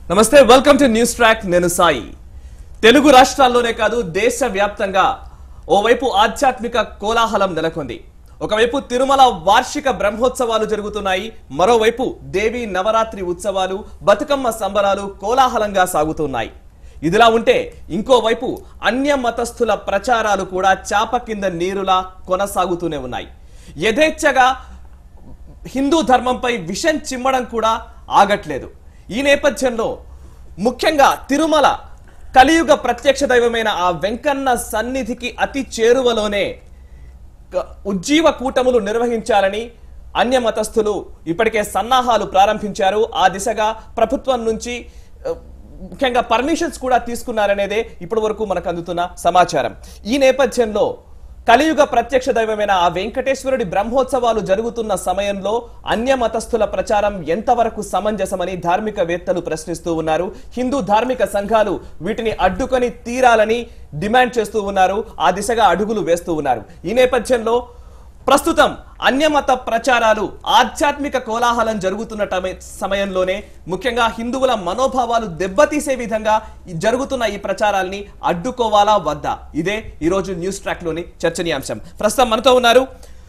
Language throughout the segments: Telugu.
నమస్తే వెల్కమ్ టు న్యూస్ ట్రాక్ నేను సాయి తెలుగు రాష్ట్రాల్లోనే కాదు దేశ వ్యాప్తంగా ఓవైపు ఆధ్యాత్మిక కోలాహలం నెలకొంది ఒకవైపు తిరుమల వార్షిక బ్రహ్మోత్సవాలు జరుగుతున్నాయి మరోవైపు దేవి నవరాత్రి ఉత్సవాలు బతుకమ్మ సంబరాలు కోలాహలంగా సాగుతున్నాయి ఇదిలా ఉంటే ఇంకోవైపు అన్య మతస్థుల ప్రచారాలు కూడా చాప కింద నీరులా కొనసాగుతూనే ఉన్నాయి యథేచ్ఛగా హిందూ ధర్మంపై విషం చిమ్మడం కూడా ఆగట్లేదు ఈ నేపథ్యంలో ముఖ్యంగా తిరుమల కలియుగ ప్రత్యక్ష దైవమైన ఆ వెంకన్న సన్నిధికి అతి చేరువలోనే క- ఉజ్జీవ కూటములు నిర్వహించాలని అన్య మతస్థులు ఇప్పటికే సన్నాహాలు ప్రారంభించారు ఆ దిశగా ప్రభుత్వం నుంచి ఆ, ముఖ్యంగా పర్మిషన్స్ కూడా తీసుకున్నారనేదే ఇప్పటి వరకు మనకు అందుతున్న సమాచారం ఈ నేపథ్యంలో కలియుగ ప్రత్యక్ష దైవమైన ఆ వెంకటేశ్వరుడి బ్రహ్మోత్సవాలు జరుగుతున్న సమయంలో అన్య మతస్థుల ప్రచారం ఎంతవరకు సమంజసమని ధార్మికవేత్తలు ప్రశ్నిస్తూ ఉన్నారు హిందూ ధార్మిక సంఘాలు వీటిని అడ్డుకొని తీరాలని డిమాండ్ చేస్తూ ఉన్నారు ఆ దిశగా అడుగులు వేస్తూ ఉన్నారు ఈ నేపథ్యంలో ప్రస్తుతం అన్యమత ప్రచారాలు ఆధ్యాత్మిక కోలాహలం జరుగుతున్న టమే- సమయంలోనే ముఖ్యంగా హిందువుల మనోభావాలు దెబ్బతీసే విధంగా ఈ జరుగుతున్న ఈ ప్రచారాల్ని అడ్డుకోవాలా వద్దా ఇదే ఈరోజు న్యూస్ ట్రాక్ లోని చర్చనీయాంశం ప్రస్తుతం మనతో ఉన్నారు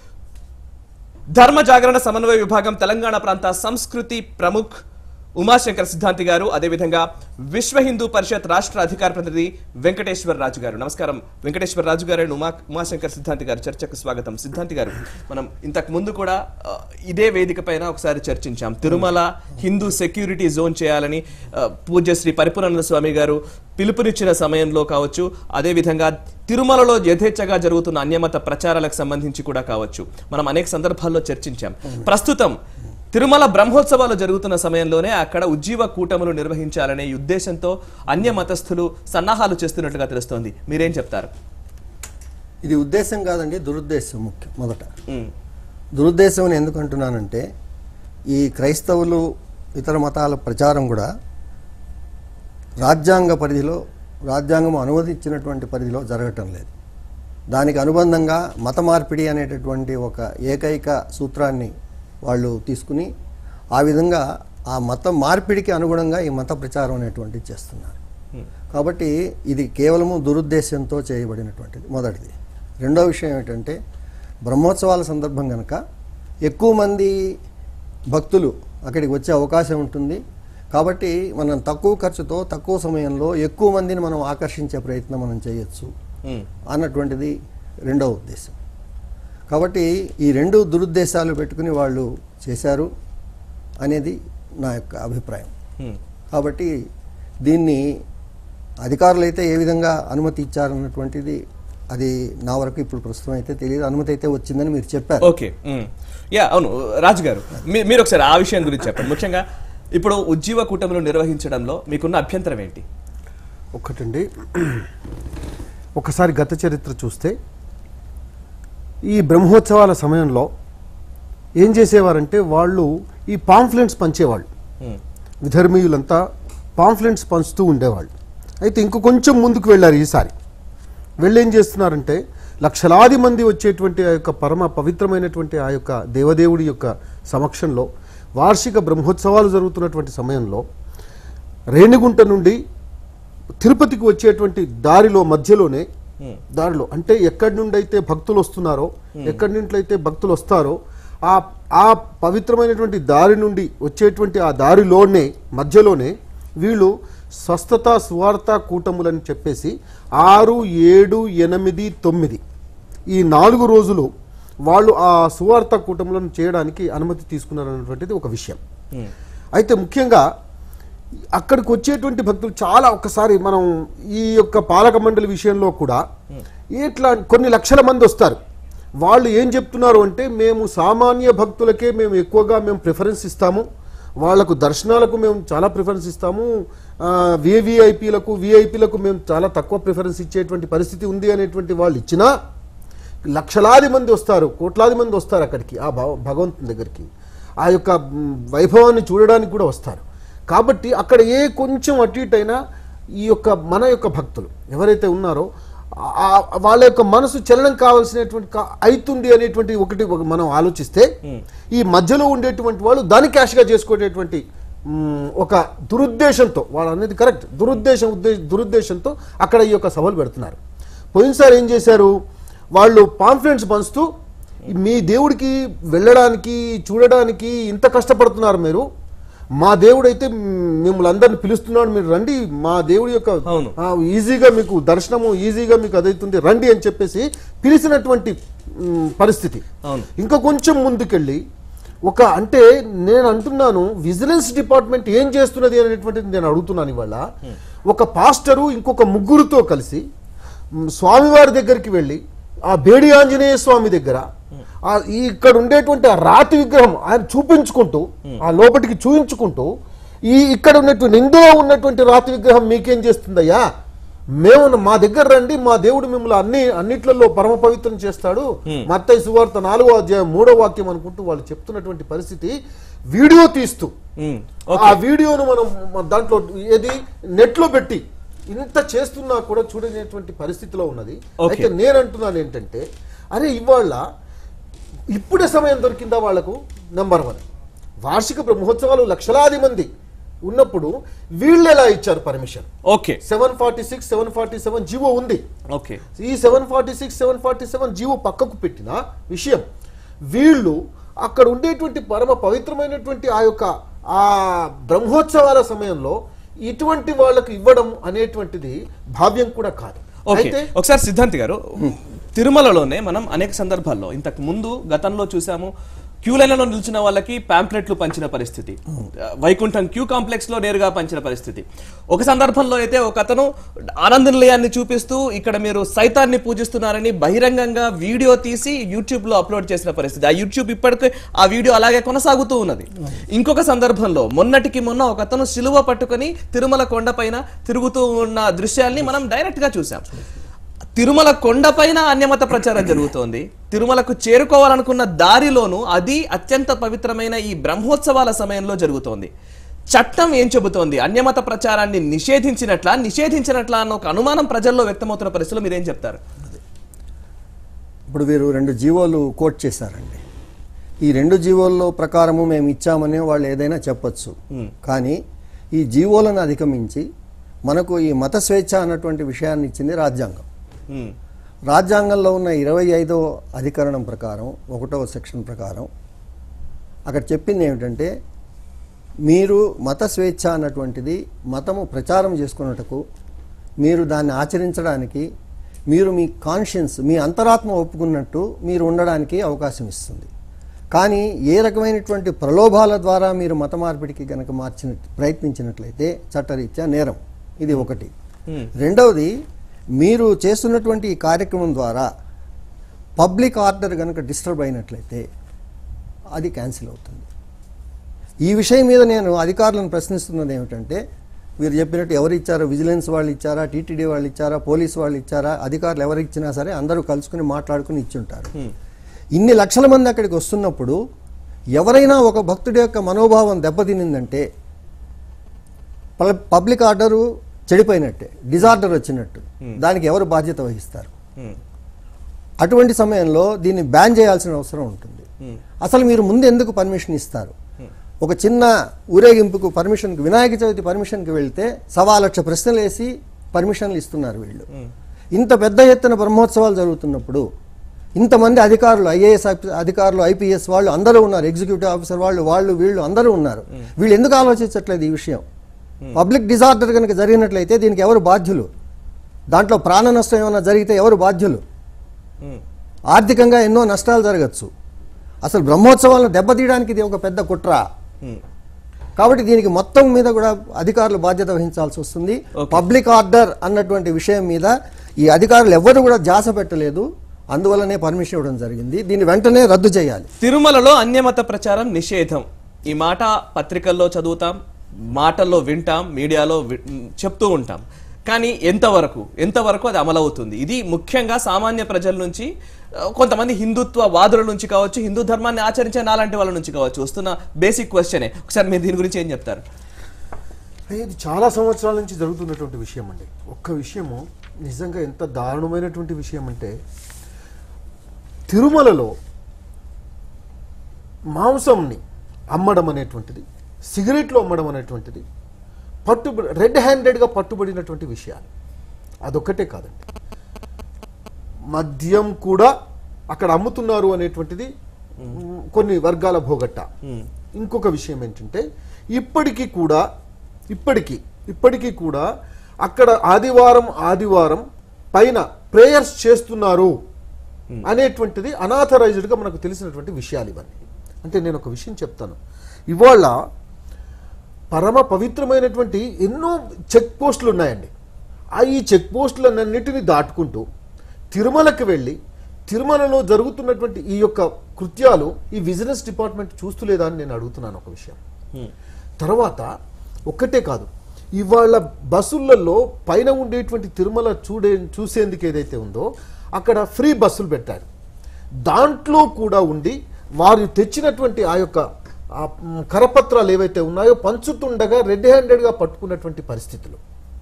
ధర్మ జాగరణ సమన్వయ విభాగం తెలంగాణ ప్రాంత సంస్కృతి ప్రముఖ్ ఉమాశంకర్ సిద్ధాంతి గారు అదేవిధంగా విశ్వ హిందూ పరిషత్ రాష్ట్ర అధికార ప్రతినిధి వెంకటేశ్వర రాజు గారు నమస్కారం వెంకటేశ్వర రాజు గారు అండ్ ఉమా ఉమాశంకర్ సిద్ధాంతి గారు చర్చకు స్వాగతం సిద్ధాంతి గారు మనం ఇంతకు ముందు కూడా ఆ, ఇదే వేదిక పైన ఒకసారి చర్చించాం తిరుమల హిందూ సెక్యూరిటీ జోన్ చేయాలని ఆ, పూజ్య శ్రీ పరిపూర్ణానంద స్వామి గారు పిలుపునిచ్చిన సమయంలో కావచ్చు అదేవిధంగా తిరుమలలో యథేచ్ఛగా జరుగుతున్న అన్యమత ప్రచారాలకు సంబంధించి కూడా కావచ్చు మనం అనేక సందర్భాల్లో చర్చించాం ప్రస్తుతం తిరుమల బ్రహ్మోత్సవాలు జరుగుతున్న సమయంలోనే అక్కడ ఉజ్జీవ కూటములు నిర్వహించాలనే ఉద్దేశంతో అన్య మతస్థులు సన్నాహాలు చేస్తున్నట్టుగా తెలుస్తోంది మీరేం చెప్తారు ఇది ఉద్దేశం కాదండి దురుద్దేశం ముఖ్యం మొదట ఉమ్, దురుద్దేశం అని ఎందుకు అంటున్నానంటే ఈ క్రైస్తవులు ఇతర మతాల ప్రచారం కూడా రాజ్యాంగ పరిధిలో రాజ్యాంగం అనువదించినటువంటి పరిధిలో జరగటం లేదు దానికి అనుబంధంగా మత మార్పిడి అనేటటువంటి ఒక ఏకైక సూత్రాన్ని వాళ్ళు తీసుకుని ఆ విధంగా ఆ మత మార్పిడికి అనుగుణంగా ఈ మత ప్రచారం అనేటువంటిది చేస్తున్నారు కాబట్టి ఇది కేవలము దురుద్దేశంతో చేయబడినటువంటిది మొదటిది రెండో విషయం ఏంటంటే బ్రహ్మోత్సవాల సందర్భం కనుక ఎక్కువ మంది భక్తులు అక్కడికి వచ్చే అవకాశం ఉంటుంది కాబట్టి మనం తక్కువ ఖర్చుతో తక్కువ సమయంలో ఎక్కువ మందిని మనం ఆకర్షించే ప్రయత్నం మనం చేయొచ్చు ఉమ్, అన్నటువంటిది రెండవ ఉద్దేశం కాబట్టి ఈ రెండు దురుద్దేశాలు పెట్టుకుని వాళ్ళు చేశారు అనేది నా యొక్క అభిప్రాయం ఉమ్. కాబట్టి దీన్ని అధికారులు అయితే ఏ విధంగా అనుమతి ఇచ్చారన్నటువంటిది అది నా వరకు ఇప్పుడు ప్రస్తుతం అయితే తెలియదు అనుమతి అయితే వచ్చిందని మీరు చెప్పారు ఓకే ఉమ్. యా అవును రాజు గారు మీ- మీరు ఒకసారి ఆ విషయం గురించి చెప్పండి ముఖ్యంగా ఇప్పుడు ఉజ్జీవ కూటములు నిర్వహించడంలో మీకున్న అభ్యంతరం ఏంటి ఒకటండి ఒకసారి గత చరిత్ర చూస్తే ఈ బ్రహ్మోత్సవాల సమయంలో ఏం చేసేవారంటే వాళ్ళు ఈ పాంఫ్లెంట్స్ పంచేవాళ్ళు ఉమ్, విధర్మీయులంతా పాంఫ్లెంట్స్ పంచుతూ ఉండేవాళ్ళు అయితే ఇంకో కొంచెం ముందుకు వెళ్ళారు ఈసారి వెళ్ళి ఏం చేస్తున్నారంటే లక్షలాది మంది వచ్చేటువంటి ఆ యొక్క పరమ పవిత్రమైనటువంటి ఆ యొక్క దేవదేవుడి యొక్క సమక్షంలో వార్షిక బ్రహ్మోత్సవాలు జరుగుతున్నటువంటి సమయంలో రేణిగుంట నుండి తిరుపతికి వచ్చేటువంటి దారిలో మధ్యలోనే దారిలో అంటే ఎక్కడి నుండి అయితే భక్తులు వస్తున్నారో ఎక్కడి నుండి అయితే భక్తులు వస్తారో ఆ ఆ పవిత్రమైనటువంటి దారి నుండి వచ్చేటువంటి ఆ దారిలోనే మధ్యలోనే వీళ్ళు స్వస్థత స్వార్థ కూటములని చెప్పేసి ఆరు ఏడు ఎనిమిది తొమ్మిది ఈ నాలుగు రోజులు వాళ్ళు ఆ సువార్త కూటములను చేయడానికి అనుమతి తీసుకున్నారన్నటువంటిది ఒక విషయం అయితే ముఖ్యంగా అక్కడికి వచ్చేటువంటి భక్తులు చాలా ఒక్కసారి మనం ఈ యొక్క పాలక మండలి విషయంలో కూడా ఇట్లా కొన్ని లక్షల మంది వస్తారు వాళ్ళు ఏం చెప్తున్నారు అంటే మేము సామాన్య భక్తులకే మేము ఎక్కువగా మేము ప్రిఫరెన్స్ ఇస్తాము వాళ్లకు దర్శనాలకు మేము చాలా ప్రిఫరెన్స్ ఇస్తాము వివిఐపీలకు విఐపీలకు మేము చాలా తక్కువ ప్రిఫరెన్స్ ఇచ్చేటువంటి పరిస్థితి ఉంది అనేటువంటి వాళ్ళు ఇచ్చినా లక్షలాది మంది వస్తారు కోట్లాది మంది వస్తారు అక్కడికి ఆ భగ- భగవంతుని దగ్గరికి ఆ యొక్క మ్, వైభవాన్ని చూడడానికి కూడా వస్తారు కాబట్టి అక్కడ ఏ కొంచెం అటు ఇటు అయినా ఈ యొక్క మన యొక్క భక్తులు ఎవరైతే ఉన్నారో ఆ- ఆ- వాళ్ళ యొక్క మనసు చలనం కావాల్సినటువంటి కా- అవుతుంది అనేటువంటి ఒకటి ఒక మనం ఆలోచిస్తే ఈ మధ్యలో ఉండేటువంటి వాళ్ళు దాన్ని క్యాష్గా చేసుకునేటువంటి మ్, ఒక దురుద్దేశంతో వాళ్ళు అనేది కరెక్ట్ దురుద్దేశం ఉద్దేశ దురుద్దేశంతో అక్కడ ఈ యొక్క సభలు పెడుతున్నారు పోయినసారి ఏం చేశారు వాళ్ళు పాంఫ్లెంట్స్ పంచుతూ మీ దేవుడికి వెళ్ళడానికి చూడడానికి ఇంత కష్టపడుతున్నారు మీరు మా దేవుడైతే మిమ్మల్ని అందరిని పిలుస్తున్నాడు మీరు రండి మా దేవుడి యొక్క అవును. ఆ, ఈజీగా మీకు దర్శనము ఈజీగా మీకు అదైతుంది రండి అని చెప్పేసి పిలిచినటువంటి మ్, పరిస్థితి అవును. ఇంకా కొంచెం ముందుకెళ్ళి ఒక అంటే నేను అంటున్నాను విజిలెన్స్ డిపార్ట్మెంట్ ఏం చేస్తున్నది అనేటువంటిది నేను అడుగుతున్నాను ఇవాళ ఒక పాస్టరు ఇంకొక ముగ్గురుతో కలిసి మ్, స్వామివారి దగ్గరికి వెళ్ళి ఆ బేడి ఆంజనేయ స్వామి దగ్గర ఆ ఈ ఇక్కడ ఉండేటువంటి ఆ రాతి విగ్రహం ఆయన చూపించుకుంటూ ఆ లోపలికి చూపించుకుంటూ ఈ ఇక్కడ ఉన్నటువంటి ఇందులో ఉన్నటువంటి రాతి విగ్రహం మీకేం చేస్తుందయ్యా మేము మా దగ్గర రండి మా దేవుడు మిమ్మల్ని అన్ని అన్నిట్లలో పరమ పవిత్రం చేస్తాడు మత్తయి సువార్త నాలుగో అధ్యాయం మూడో వాక్యం అనుకుంటూ వాళ్ళు చెప్తున్నటువంటి పరిస్థితి వీడియో తీస్తూ ఉమ్, ఆ వీడియోను మనం మన దాంట్లో ఏది నెట్ లో పెట్టి ఇంత చేస్తున్నా కూడా చూడలేనటువంటి పరిస్థితిలో ఉన్నది Okay. అయితే నేను అంటున్నాను ఏంటంటే అరే ఇవాళ ఇప్పుడే సమయం దొరికిందా వాళ్లకు నెంబర్ వన్ వార్షిక బ్రహ్మోత్సవాలు లక్షలాది మంది ఉన్నప్పుడు వీళ్ళు ఎలా ఇచ్చారు permission okay seven forty six seven forty seven GO ఉంది ఓకే ఈ seven forty six seven forty seven GO పక్కకు పెట్టిన విషయం వీళ్ళు అక్కడ ఉండేటువంటి పరమ పవిత్రమైనటువంటి ఆ యొక్క ఆ బ్రహ్మోత్సవాల సమయంలో ఇటువంటి వాళ్ళకు ఇవ్వడం అనేటువంటిది భావ్యం కూడా కాదు ఓకే అయితే ఒకసారి సిద్ధాంతి గారు తిరుమలలోనే మనం అనేక సందర్భాల్లో ఇంతకు ముందు గతంలో చూసాము క్యూ లైన్లలో నిలిచిన వాళ్ళకి పాంప్లెట్లు పంచిన పరిస్థితి వైకుంఠం క్యూ కాంప్లెక్స్ లో నేరుగా పంచిన పరిస్థితి ఒక సందర్భంలో అయితే ఒక అతను ఆనంద నిలయాన్ని చూపిస్తూ ఇక్కడ మీరు సైతాన్ని పూజిస్తున్నారని బహిరంగంగా వీడియో తీసి యూట్యూబ్ లో అప్లోడ్ చేసిన పరిస్థితి ఆ యూట్యూబ్ ఇప్పటికీ ఆ వీడియో అలాగే కొనసాగుతూ ఉన్నది ఇంకొక సందర్భంలో మొన్నటికి మొన్న ఒక అతను సిలువ పట్టుకొని తిరుమల కొండపైన తిరుగుతూ ఉన్న దృశ్యాల్ని మనం డైరెక్ట్ గా చూసాం తిరుమల కొండపైన అన్యమత ప్రచారం జరుగుతోంది తిరుమలకు చేరుకోవాలనుకున్న దారిలోనూ అది అత్యంత పవిత్రమైన ఈ బ్రహ్మోత్సవాల సమయంలో జరుగుతోంది చట్టం ఏం చెబుతోంది అన్యమత ప్రచారాన్ని నిషేధించినట్లా నిషేధించినట్లా అన్న ఒక అనుమానం ప్రజల్లో వ్యక్తమవుతున్న పరిస్థితుల్లో మీరేం చెప్తారు ఇప్పుడు వీరు రెండు జీవోలు కోట్ చేశారండి ఈ రెండు జీవోల్లో ప్రకారము మేము ఇచ్చామని వాళ్ళు ఏదైనా చెప్పొచ్చు కానీ ఈ జీవోలను అధిగమించి మనకు ఈ మత స్వేచ్ఛ అన్నటువంటి విషయాన్ని ఇచ్చింది రాజ్యాంగం ఉమ్, రాజ్యాంగంలో ఉన్న ఇరవై ఐదో అధికరణం ప్రకారం ఒకటవ సెక్షన్ ప్రకారం అక్కడ చెప్పింది ఏమిటంటే మీరు మత స్వేచ్ఛ అన్నటువంటిది మతము ప్రచారం చేసుకున్నటకు మీరు దాన్ని ఆచరించడానికి మీరు మీ కాన్షియన్స్ మీ అంతరాత్మ ఒప్పుకున్నట్టు మీరు ఉండడానికి అవకాశం ఇస్తుంది కానీ ఏ రకమైనటువంటి ప్రలోభాల ద్వారా మీరు మత మార్పిడికి గనక మార్చిన ప్రయత్నించినట్లయితే చట్టరీత్యా నేరం ఇది ఒకటి Hmm. రెండవది మీరు చేస్తున్నటువంటి ఈ కార్యక్రమం ద్వారా పబ్లిక్ ఆర్డర్ కనుక డిస్టర్బ్ అయినట్లయితే అది క్యాన్సిల్ అవుతుంది ఈ విషయం మీద నేను అధికారులను ప్రశ్నిస్తున్నది ఏమిటంటే మీరు చెప్పినట్టు ఎవరు ఇచ్చారో విజిలెన్స్ వాళ్ళు ఇచ్చారా టీటీడీ వాళ్ళు ఇచ్చారా పోలీస్ వాళ్ళు ఇచ్చారా అధికారులు ఎవరు ఇచ్చినా సరే అందరూ కలుసుకుని మాట్లాడుకుని ఇచ్చుంటారు ఇన్ని లక్షల మంది అక్కడికి వస్తున్నప్పుడు ఎవరైనా ఒక భక్తుడి యొక్క మనోభావం దెబ్బతినిందంటే పల- పబ్లిక్ ఆర్డరు చెడిపోయినట్టే డిజార్డర్ వచ్చినట్టు దానికి ఎవరు బాధ్యత వహిస్తారు ఉమ్, అటువంటి సమయంలో దీన్ని బ్యాన్ చేయాల్సిన అవసరం ఉంటుంది అసలు మీరు ముందు ఎందుకు పర్మిషన్ ఇస్తారు ఒక చిన్న ఊరేగింపుకు పర్మిషన్కి వినాయక చవితి పర్మిషన్కి వెళ్తే సవా లక్ష ప్రశ్నలు వేసి పర్మిషన్లు ఇస్తున్నారు వీళ్ళు ఇంత పెద్ద ఎత్తున బ్రహ్మోత్సవాలు జరుగుతున్నప్పుడు ఇంతమంది అధికారులు ఐఏఎస్ అధికారులు ఐపీఎస్ వాళ్ళు అందరూ ఉన్నారు ఎగ్జిక్యూటివ్ ఆఫీసర్ వాళ్ళు వాళ్ళు వీళ్ళు అందరూ ఉన్నారు వీళ్ళు ఎందుకు ఆలోచించట్లేదు ఈ విషయం పబ్లిక్ డిజార్డర్ కనుక జరిగినట్లయితే దీనికి ఎవరు బాధ్యులు దాంట్లో ప్రాణ నష్టం ఏమైనా జరిగితే ఎవరు బాధ్యులు ఉమ్, ఆర్థికంగా ఎన్నో నష్టాలు జరగచ్చు అసలు బ్రహ్మోత్సవాలను దెబ్బతీయడానికి ఇది ఒక పెద్ద కుట్ర ఉమ్. కాబట్టి దీనికి మొత్తం మీద కూడా అధికారులు బాధ్యత వహించాల్సి వస్తుంది పబ్లిక్ ఆర్డర్ అన్నటువంటి విషయం మీద ఈ అధికారులు ఎవ్వరు కూడా జాస పెట్టలేదు అందువల్లనే పర్మిషన్ ఇవ్వడం జరిగింది దీన్ని వెంటనే రద్దు చేయాలి తిరుమలలో అన్యమత ప్రచారం నిషేధం ఈ మాట పత్రికల్లో చదువుతాం మాటల్లో వింటాం మీడియాలో వి- చెప్తూ ఉంటాం కానీ ఎంతవరకు ఎంతవరకు అది అమలవుతుంది ఇది ముఖ్యంగా సామాన్య ప్రజల నుంచి ఆ, కొంతమంది హిందుత్వ వాదుల నుంచి కావచ్చు హిందూ ధర్మాన్ని ఆచరించే నాలాంటి వాళ్ళ నుంచి కావచ్చు వస్తున్న బేసిక్ క్వశ్చనే ఒకసారి మీరు దీని గురించి ఏం చెప్తారు ఇది చాలా సంవత్సరాల నుంచి జరుగుతున్నటువంటి విషయం అండి ఒక్క విషయము నిజంగా ఎంత దారుణమైనటువంటి విషయం అంటే తిరుమలలో మాంసంని అమ్మడం అనేటువంటిది సిగరెట్లు అమ్మడం అనేటువంటిది పట్టు రెడ్ హ్యాండెడ్గా పట్టుబడినటువంటి విషయాలు అదొక్కటే కాదండి మద్యం కూడా అక్కడ అమ్ముతున్నారు అనేటువంటిది మ్, కొన్ని వర్గాల భోగట్ట ఇంకొక విషయం ఏంటంటే ఇప్పటికీ కూడా ఇప్పటికీ ఇప్పటికీ కూడా అక్కడ ఆదివారం ఆదివారం పైన ప్రేయర్స్ చేస్తున్నారు అనేటువంటిది అనాథరైజ్డ్గా మనకు తెలిసినటువంటి విషయాలు ఇవన్నీ అంటే నేను ఒక విషయం చెప్తాను ఇవాళ పరమ పవిత్రమైనటువంటి ఎన్నో చెక్ పోస్టులు ఉన్నాయండి ఆ ఈ చెక్ పోస్టులన్నింటినీ దాటుకుంటూ తిరుమలకి వెళ్ళి తిరుమలలో జరుగుతున్నటువంటి ఈ యొక్క కృత్యాలు ఈ బిజినెస్ డిపార్ట్మెంట్ చూస్తలేదా అని నేను అడుగుతున్నాను ఒక విషయం తర్వాత ఒక్కటే కాదు ఇవాళ బస్సులలో పైన ఉండేటువంటి తిరుమల చూడే చూసేందుకు ఏదైతే ఉందో అక్కడ ఫ్రీ బస్సులు పెట్టారు దాంట్లో కూడా ఉండి వారు తెచ్చినటువంటి ఆ యొక్క ఆ, మ్, కరపత్రాలు ఏవైతే ఉన్నాయో పంచుతుండగా రెడ్ హ్యాండెడ్గా పట్టుకున్నటువంటి పరిస్థితులు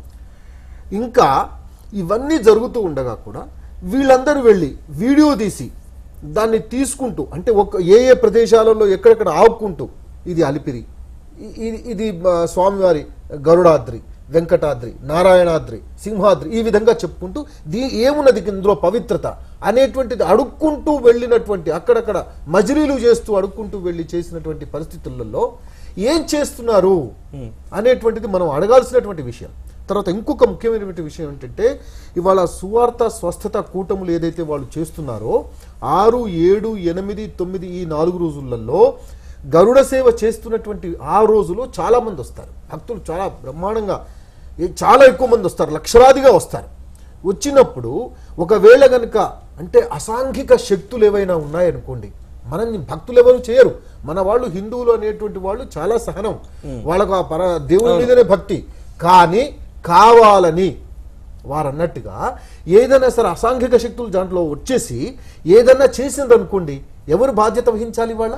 ఇంకా ఇవన్నీ జరుగుతూ ఉండగా కూడా వీళ్ళందరూ వెళ్ళి వీడియో తీసి దాన్ని తీసుకుంటూ అంటే ఒక ఏ ఏ ప్రదేశాలలో ఎక్కడెక్కడ ఆపుకుంటూ ఇది అలిపిరి ఇ- ఇది ఇది ఆ, స్వామివారి గరుడాద్రి వెంకటాద్రి నారాయణాద్రి సింహాద్రి ఈ విధంగా చెప్పుకుంటూ దీ ఏమున్నది ఇందులో పవిత్రత అనేటువంటిది అడుక్కుంటూ వెళ్ళినటువంటి అక్కడక్కడ మజిలీలు చేస్తూ అడుక్కుంటూ వెళ్ళి చేసినటువంటి పరిస్థితులలో ఏం చేస్తున్నారు అనేటువంటిది మనం అడగాల్సినటువంటి విషయం తర్వాత ఇంకొక ముఖ్యమైనటువంటి విషయం ఏంటంటే ఇవాళ సువార్త స్వస్థత కూటములు ఏదైతే వాళ్ళు చేస్తున్నారో ఆరు ఏడు ఎనిమిది తొమ్మిది ఈ నాలుగు రోజులలో గరుడ సేవ చేస్తున్నటువంటి ఆ రోజులో చాలా మంది వస్తారు భక్తులు చాలా బ్రహ్మాండంగా ఏ- చాలా ఎక్కువ మంది వస్తారు లక్షలాదిగా వస్తారు వచ్చినప్పుడు ఒకవేళ గనుక అంటే అసాంఘిక శక్తులు ఏవైనా ఉన్నాయనుకోండి మనల్ని భక్తులు ఎవరు చేయరు మన వాళ్ళు హిందువులు అనేటువంటి వాళ్ళు చాలా సహనం వాళ్ళకు ఆ పర దేవుని మీదనే భక్తి కానీ కావాలని వారు అన్నట్టుగా ఏదైనా సరే అసాంఘిక శక్తులు దాంట్లో వచ్చేసి ఏదైనా చేసిందనుకోండి ఎవరు బాధ్యత వహించాలి వాళ్ళ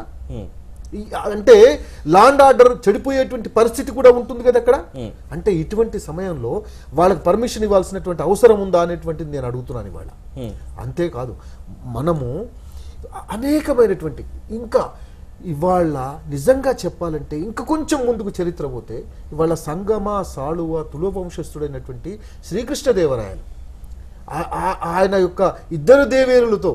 ఈ- అంటే లాండ్ ఆర్డర్ చెడిపోయేటువంటి పరిస్థితి కూడా ఉంటుంది కదా అక్కడ అంటే ఇటువంటి సమయంలో వాళ్ళకి పర్మిషన్ ఇవ్వాల్సినటువంటి అవసరం ఉందా అనేటువంటిది నేను అడుగుతున్నాను ఇవాళ అంతేకాదు మనము అనేకమైనటువంటి ఇంకా ఇవాళ నిజంగా చెప్పాలంటే ఇంకా కొంచెం ముందుకు చరిత్ర పోతే ఇవాళ సంగమ సాళువ తుల వంశస్థుడైనటువంటి శ్రీకృష్ణదేవరాయలు ఆ- ఆ- ఆయన యొక్క ఇద్దరు దేవేరులతో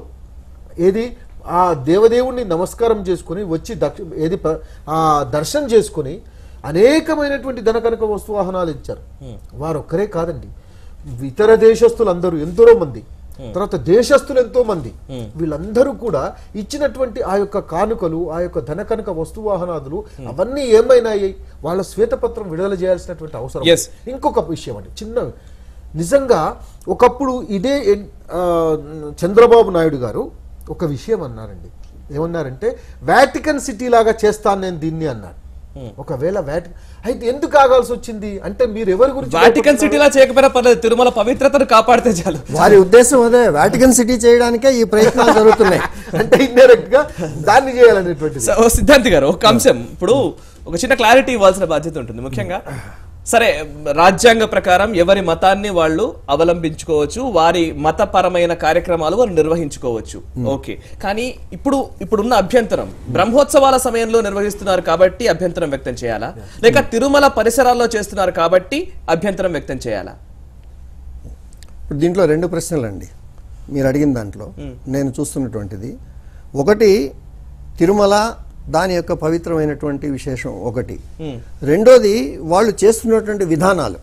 ఏది ఆ దేవదేవుణ్ణి నమస్కారం చేసుకొని వచ్చి దక్ష ఏది ప- ఆ దర్శనం చేసుకొని అనేకమైనటువంటి ధనకనక వస్తువాహనాలు ఇచ్చారు వారు ఒక్కరే కాదండి ఇతర దేశస్తులు అందరూ ఎందరో మంది తర్వాత దేశస్తులు ఎంతో మంది వీళ్ళందరూ కూడా ఇచ్చినటువంటి ఆ యొక్క కానుకలు ఆ యొక్క ధనకనక వస్తువాహనాదులు అవన్నీ ఏమైనాయి వాళ్ళ శ్వేతపత్రం విడుదల చేయాల్సినటువంటి అవసరం Yes. ఇంకొక విషయం అండి చిన్న నిజంగా ఒకప్పుడు ఇదే ఎన్- ఆ, చంద్రబాబు నాయుడు గారు ఒక విషయం అన్నారండి ఏమన్నారంటే వాటికన్ సిటీ లాగా చేస్తాను నేను దీన్ని అన్నాడు ఒకవేళ వాటి అయితే ఎందుకు ఆగాల్సి వచ్చింది అంటే మీరు ఎవరి గురించి వాటికన్ భయపడుతున్నారు? సిటీలా చేయకపోయినా పర్లేదు తిరుమల పవిత్రతను కాపాడితే చాలు వారి ఉద్దేశం అదే వాటికన్ సిటీ చేయడానికే ఈ ప్రయత్నాలు జరుగుతున్నాయి అంటే ఇండైరెక్ట్ గా దాన్ని చేయాలనేటువంటిది సో సిద్ధాంతి గారు ఒక అంశం ఇప్పుడు ఒక చిన్న క్లారిటీ ఇవ్వాల్సిన బాధ్యత ఉంటుంది ముఖ్యంగా సరే రాజ్యాంగ ప్రకారం ఎవరి మతాన్ని వాళ్ళు అవలంబించుకోవచ్చు వారి మతపరమైన కార్యక్రమాలు వారు నిర్వహించుకోవచ్చు ఓకే కానీ ఇప్పుడు ఇప్పుడున్న అభ్యంతరం బ్రహ్మోత్సవాల సమయంలో నిర్వహిస్తున్నారు కాబట్టి అభ్యంతరం వ్యక్తం చేయాలా లేక తిరుమల పరిసరాల్లో చేస్తున్నారు కాబట్టి అభ్యంతరం వ్యక్తం చేయాలా ఇప్పుడు దీంట్లో రెండు ప్రశ్నలు అండి మీరు అడిగిన దాంట్లో నేను చూస్తున్నటువంటిది ఒకటి తిరుమల దాని యొక్క పవిత్రమైనటువంటి విశేషం ఒకటి రెండోది వాళ్ళు చేస్తున్నటువంటి విధానాలు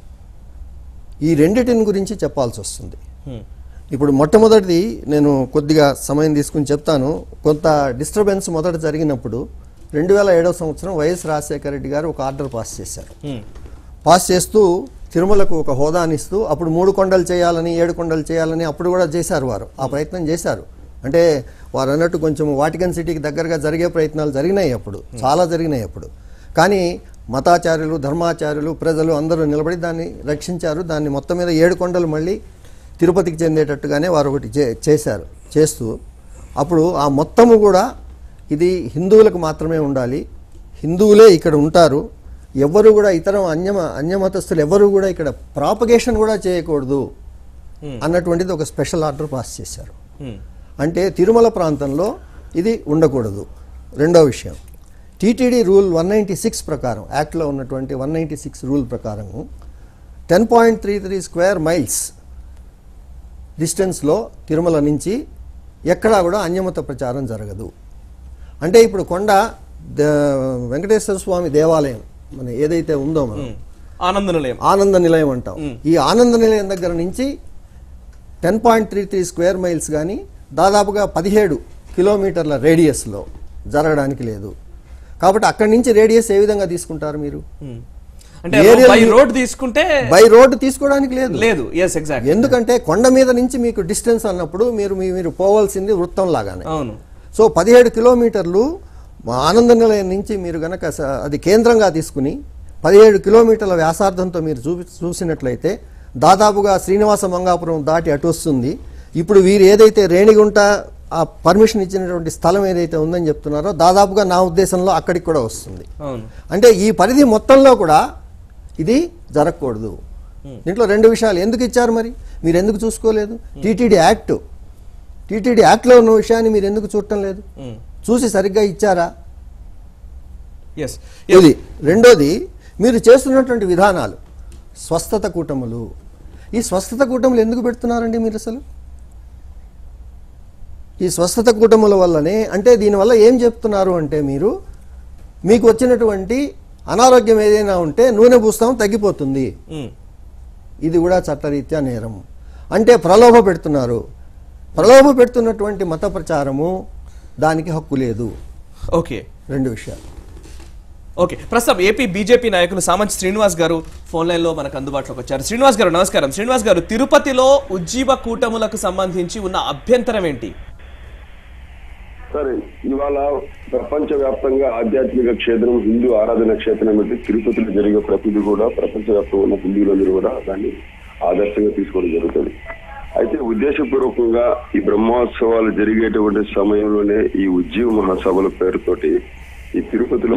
ఈ రెండిటిని గురించి చెప్పాల్సి వస్తుంది ఇప్పుడు మొట్టమొదటిది నేను కొద్దిగా సమయం తీసుకుని చెప్తాను కొంత డిస్టర్బెన్స్ మొదట జరిగినప్పుడు రెండు వేల ఏడవ సంవత్సరం వైఎస్ రాజశేఖర రెడ్డి గారు ఒక ఆర్డర్ పాస్ చేశారు పాస్ చేస్తూ తిరుమలకు ఒక హోదానిస్తూ అప్పుడు మూడు కొండలు చేయాలని ఏడు కొండలు చేయాలని అప్పుడు కూడా చేశారు వారు ఆ ప్రయత్నం చేశారు అంటే వారు అన్నట్టు కొంచెం వాటికన్ సిటీకి దగ్గరగా జరిగే ప్రయత్నాలు జరిగినాయి అప్పుడు చాలా జరిగినాయి అప్పుడు కానీ మతాచార్యులు ధర్మాచార్యులు ప్రజలు అందరూ నిలబడి దాన్ని రక్షించారు దాన్ని మొత్తం మీద ఏడు కొండలు మళ్ళీ తిరుపతికి చెందేటట్టుగానే వారు ఒకటి చే- చేశారు చేస్తూ అప్పుడు ఆ మొత్తము కూడా ఇది హిందువులకు మాత్రమే ఉండాలి హిందువులే ఇక్కడ ఉంటారు ఎవ్వరు కూడా ఇతర అన్యమ అన్యమతస్తులు ఎవరు కూడా ఇక్కడ ప్రాపగేషన్ కూడా చేయకూడదు అన్నటువంటిది ఒక స్పెషల్ ఆర్డర్ పాస్ చేశారు అంటే తిరుమల ప్రాంతంలో ఇది ఉండకూడదు రెండో విషయం TTD rule one ninety six ప్రకారం యాక్ట్లో ఉన్నటువంటి వన్ నైంటీ సిక్స్ రూల్ ప్రకారం ten point three three square miles డిస్టెన్స్లో తిరుమల నుంచి ఎక్కడా కూడా అన్యమత ప్రచారం జరగదు అంటే ఇప్పుడు కొండ ద- వెంకటేశ్వర స్వామి దేవాలయం మన ఏదైతే ఉందో మనం ఆనంద నిలయం ఆనంద నిలయం అంటాం ఈ ఆనంద నిలయం దగ్గర నుంచి ten point three three square miles కానీ దాదాపుగా పదిహేడు కిలోమీటర్ల రేడియస్లో జరగడానికి లేదు కాబట్టి అక్కడి నుంచి రేడియస్ ఏ విధంగా తీసుకుంటారు మీరు ఉమ్. అంటే Aerial బై view- రోడ్ తీసుకుంటే బై రోడ్డు తీసుకోవడానికి లేదు లేదు ఎస్ ఎగ్జాక్ట్ ఎందుకంటే కొండ మీద నుంచి మీకు డిస్టెన్స్ అన్నప్పుడు మీరు మీ- మీరు పోవాల్సింది వృత్తం లాగానే అవును సో పదిహేడు కిలోమీటర్లు మా ఆనంద నిలయం నుంచి మీరు గనక స- అది కేంద్రంగా తీసుకుని పదిహేడు కిలోమీటర్ల వ్యాసార్థంతో మీరు చూపి చూసినట్లయితే దాదాపుగా శ్రీనివాస మంగాపురం దాటి అటు వస్తుంది ఇప్పుడు వీరు ఏదైతే రేణిగుంట ఆ పర్మిషన్ ఇచ్చినటువంటి స్థలం ఏదైతే ఉందని చెప్తున్నారో దాదాపుగా నా ఉద్దేశంలో అక్కడికి కూడా వస్తుంది అవును అంటే ఈ పరిధి మొత్తంలో కూడా ఇది జరగకూడదు దీంట్లో రెండు విషయాలు ఎందుకు ఇచ్చారు మరి మీరు ఎందుకు చూసుకోలేదు టీటీడీ యాక్ట్ టీటీడీ యాక్ట్లో ఉన్న విషయాన్ని మీరు ఎందుకు చూడటం లేదు చూసి సరిగ్గా ఇచ్చారా ఎస్ ఇది రెండోది మీరు చేస్తున్నటువంటి విధానాలు స్వస్థత కూటములు ఈ స్వస్థత కూటములు ఎందుకు పెడుతున్నారండి మీరు అసలు ఈ స్వస్థత కూటముల వల్లనే అంటే దీనివల్ల ఏం చెప్తున్నారు అంటే మీరు మీకు వచ్చినటువంటి అనారోగ్యం ఏదైనా ఉంటే నూనె పూస్తాం తగ్గిపోతుంది ఇది కూడా చట్టరీత్యా నేరం అంటే ప్రలోభ పెడుతున్నారు ప్రలోభ పెడుతున్నటువంటి మత ప్రచారము దానికి హక్కు లేదు ఓకే రెండు విషయాలు ఓకే ప్రస్తుతం ఏపీ బీజేపీ నాయకులు సామంత్ శ్రీనివాస్ గారు ఫోన్ లైన్ లో మనకు అందుబాటులోకి వచ్చారు శ్రీనివాస్ గారు నమస్కారం శ్రీనివాస్ గారు తిరుపతిలో ఉజ్జీవ కూటములకు సంబంధించి ఉన్న అభ్యంతరం ఏంటి సరే ఇవాళ ప్రపంచ వ్యాప్తంగా ఆధ్యాత్మిక క్షేత్రం హిందూ ఆరాధన క్షేత్రం అంటే తిరుపతిలో జరిగే ప్రతిదీ కూడా ప్రపంచ వ్యాప్తంగా ఉన్న హిందువులందరూ కూడా దాన్ని ఆదర్శంగా తీసుకోవడం జరుగుతుంది అయితే ఉద్దేశపూర్వకంగా ఈ బ్రహ్మోత్సవాలు జరిగేటువంటి సమయంలోనే ఈ ఉజ్జీవ మహాసభల పేరుతోటి ఈ తిరుపతిలో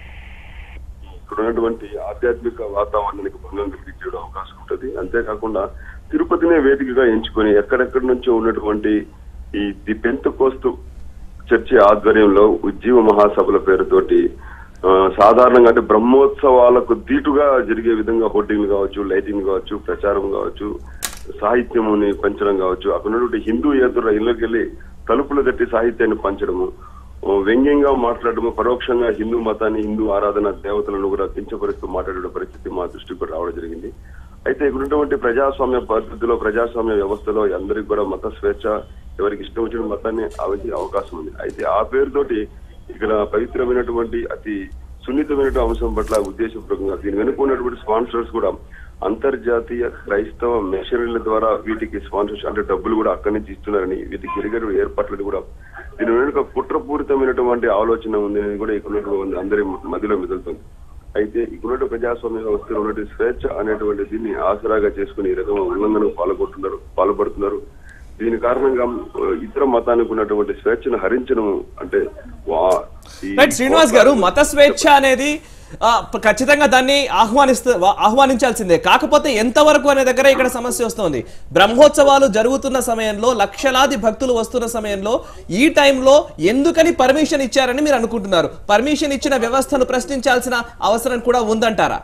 ఇక్కడ ఉన్నటువంటి ఆధ్యాత్మిక వాతావరణానికి భంగం కలిగించే అవకాశం ఉంటుంది అంతేకాకుండా తిరుపతినే వేదికగా ఎంచుకొని ఎక్కడెక్కడి నుంచో ఉన్నటువంటి ఈ ది పెంత్ కోస్తు చర్చి ఆధ్వర్యంలో ఉజ్జీవ మహాసభల పేరుతోటి ఆ, సాధారణంగా అంటే బ్రహ్మోత్సవాలకు దీటుగా జరిగే విధంగా హోర్డింగ్లు కావచ్చు లైటింగ్ కావచ్చు ప్రచారం కావచ్చు సాహిత్యముని పంచడం కావచ్చు అక్కడ ఉన్నటువంటి హిందూ ఏతరుల ఇళ్ళకి వెళ్ళి తలుపులు తట్టి సాహిత్యాన్ని పంచడము ఓ వ్యంగ్యంగా మాట్లాడడము పరోక్షంగా హిందూ మతాన్ని హిందూ ఆరాధన దేవతలను కూడా కించపరుస్తూ మాట్లాడే పరిస్థితి మా దృష్టికి కూడా రావడం జరిగింది అయితే ఇక్కడ ఉన్నటువంటి ప్రజాస్వామ్య పద్ధతిలో ప్రజాస్వామ్య వ్యవస్థలో అందరికి కూడా మత స్వేచ్ఛ ఎవరికి ఇష్టం వచ్చిన మతాన్ని అవధి అవకాశం ఉంది అయితే ఆ పేరుతోటి ఇక్కడ పవిత్రమైనటువంటి అతి సున్నితమైన అంశం పట్ల ఉద్దేశపూర్వకంగా దీని వెనుక ఉన్నటువంటి స్పాన్సర్స్ కూడా అంతర్జాతీయ క్రైస్తవ మిషనరీల ద్వారా వీటికి స్పాన్సర్స్ అంటే డబ్బులు కూడా అక్కడి నుంచి ఇస్తున్నారని వీటికి జరిగే ఏర్పాట్లను కూడా దీని వెనుక కుట్రపూరితమైనటువంటి ఆలోచన ఉంది అనేది కూడా ఇక్కడ ఉన్నటువంటి అందరి మధ్యలో మెదులుతుంది అయితే ఇక్కడ ప్రజాస్వామ్య వ్యవస్థలో ఉన్నటువంటి స్వేచ్ఛ అనేటువంటి దీన్ని ఆసరాగా చేసుకుని ఈ రకమైన ఉల్లంఘనకు పాల్గొంటున్నారు పాల్పడుతున్నారు దీని కారణంగా ఆ, ఇతర మతానికి ఉన్నటువంటి స్వేచ్ఛను హరించడం అంటే వా- ఈ- రైట్ శ్రీనివాస్ గారు మత స్వేచ్ఛ అనేది ఆ, ప- ఖచ్చితంగా దాన్ని ఆహ్వానిస్తూ వా- ఆహ్వానించాల్సిందే కాకపోతే ఎంతవరకు అనే దగ్గర ఇక్కడ సమస్య వస్తుంది బ్రహ్మోత్సవాలు జరుగుతున్న సమయంలో లక్షలాది భక్తులు వస్తున్న సమయంలో ఈ టైంలో ఎందుకని పర్మిషన్ ఇచ్చారని మీరు అనుకుంటున్నారు పర్మిషన్ ఇచ్చిన వ్యవస్థను ప్రశ్నించాల్సిన అవసరం కూడా ఉందంటారా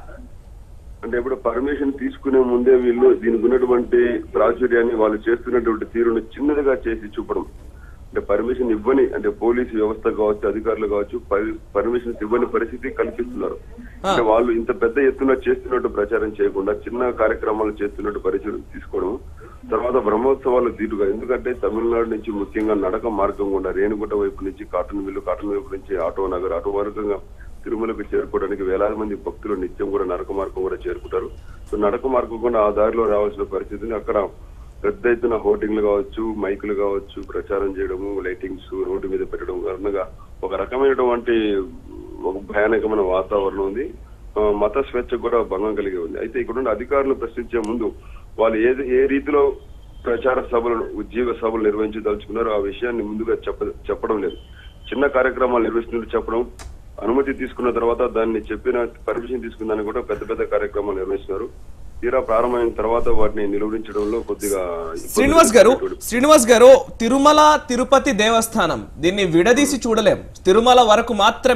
అంటే ఇప్పుడు పర్మిషన్ తీసుకునే ముందే వీళ్ళు దీనికి ఉన్నటువంటి ప్రాచుర్యాన్ని వాళ్ళు చేస్తున్నటువంటి తీరును చిన్నదిగా చేసి చూపడం అంటే పర్మిషన్ ఇవ్వని అంటే పోలీసు వ్యవస్థ కావచ్చు అధికారులు కావచ్చు పర్మిషన్ ఇవ్వని పరిస్థితి కల్పిస్తున్నారు అంటే వాళ్ళు ఇంత పెద్ద ఎత్తున చేస్తున్నట్టు ప్రచారం చేయకుండా చిన్న కార్యక్రమాలు చేస్తున్నట్టు పరిచయం తీసుకోవడం తర్వాత బ్రహ్మోత్సవాలు దీటుగా ఎందుకంటే తమిళనాడు నుంచి ముఖ్యంగా నడక మార్గం గుండా రేణుగుంట వైపు నుంచి కాటన్ మిల్లు కాటన్ వైపు నుంచి ఆటో నగర్ అటు మార్గంగా తిరుమలకు చేరుకోవడానికి వేలాది మంది భక్తులు నిత్యం కూడా నడక మార్గం కూడా చేరుకుంటారు సో నడక మార్గం కూడా ఆ దారిలో రావాల్సిన పరిస్థితిని అక్కడ పెద్ద ఎత్తున హోర్డింగ్లు కావచ్చు మైకులు కావచ్చు ప్రచారం చేయడము లైటింగ్స్ రోడ్డు మీద పెట్టడం కారణంగా ఒక రకమైనటువంటి ఒక భయానకమైన వాతావరణం ఉంది ఆ, మత స్వేచ్ఛ కూడా భంగం కలిగి ఉంది అయితే ఇక్కడ ఉన్న అధికారులు ప్రశ్నించే ముందు వాళ్ళు ఏ ఏ రీతిలో ప్రచార సభలను ఉద్యోగ సభలు నిర్వహించదలుచుకున్నారో ఆ విషయాన్ని ముందుగా చెప్ప చెప్పడం లేదు చిన్న కార్యక్రమాలు నిర్వహిస్తున్నట్టు చెప్పడం అనుమతి తీసుకున్న తర్వాత దాన్ని చెప్పిన పర్మిషన్ తీసుకున్న దాన్ని కూడా పెద్ద పెద్ద కార్యక్రమాలు నిర్వహిస్తున్నారు తీరా ప్రారంభమైన తర్వాత వాటిని నిలువరించడంలో కొద్దిగా ఇబ్బందులు శ్రీనివాస్ గారు ఎదుర్కొంటున్నారు. శ్రీనివాస్ గారు తిరుమల తిరుపతి దేవస్థానం దీన్ని విడదీసి చూడలేం తిరుమల వరకు మాత్రమే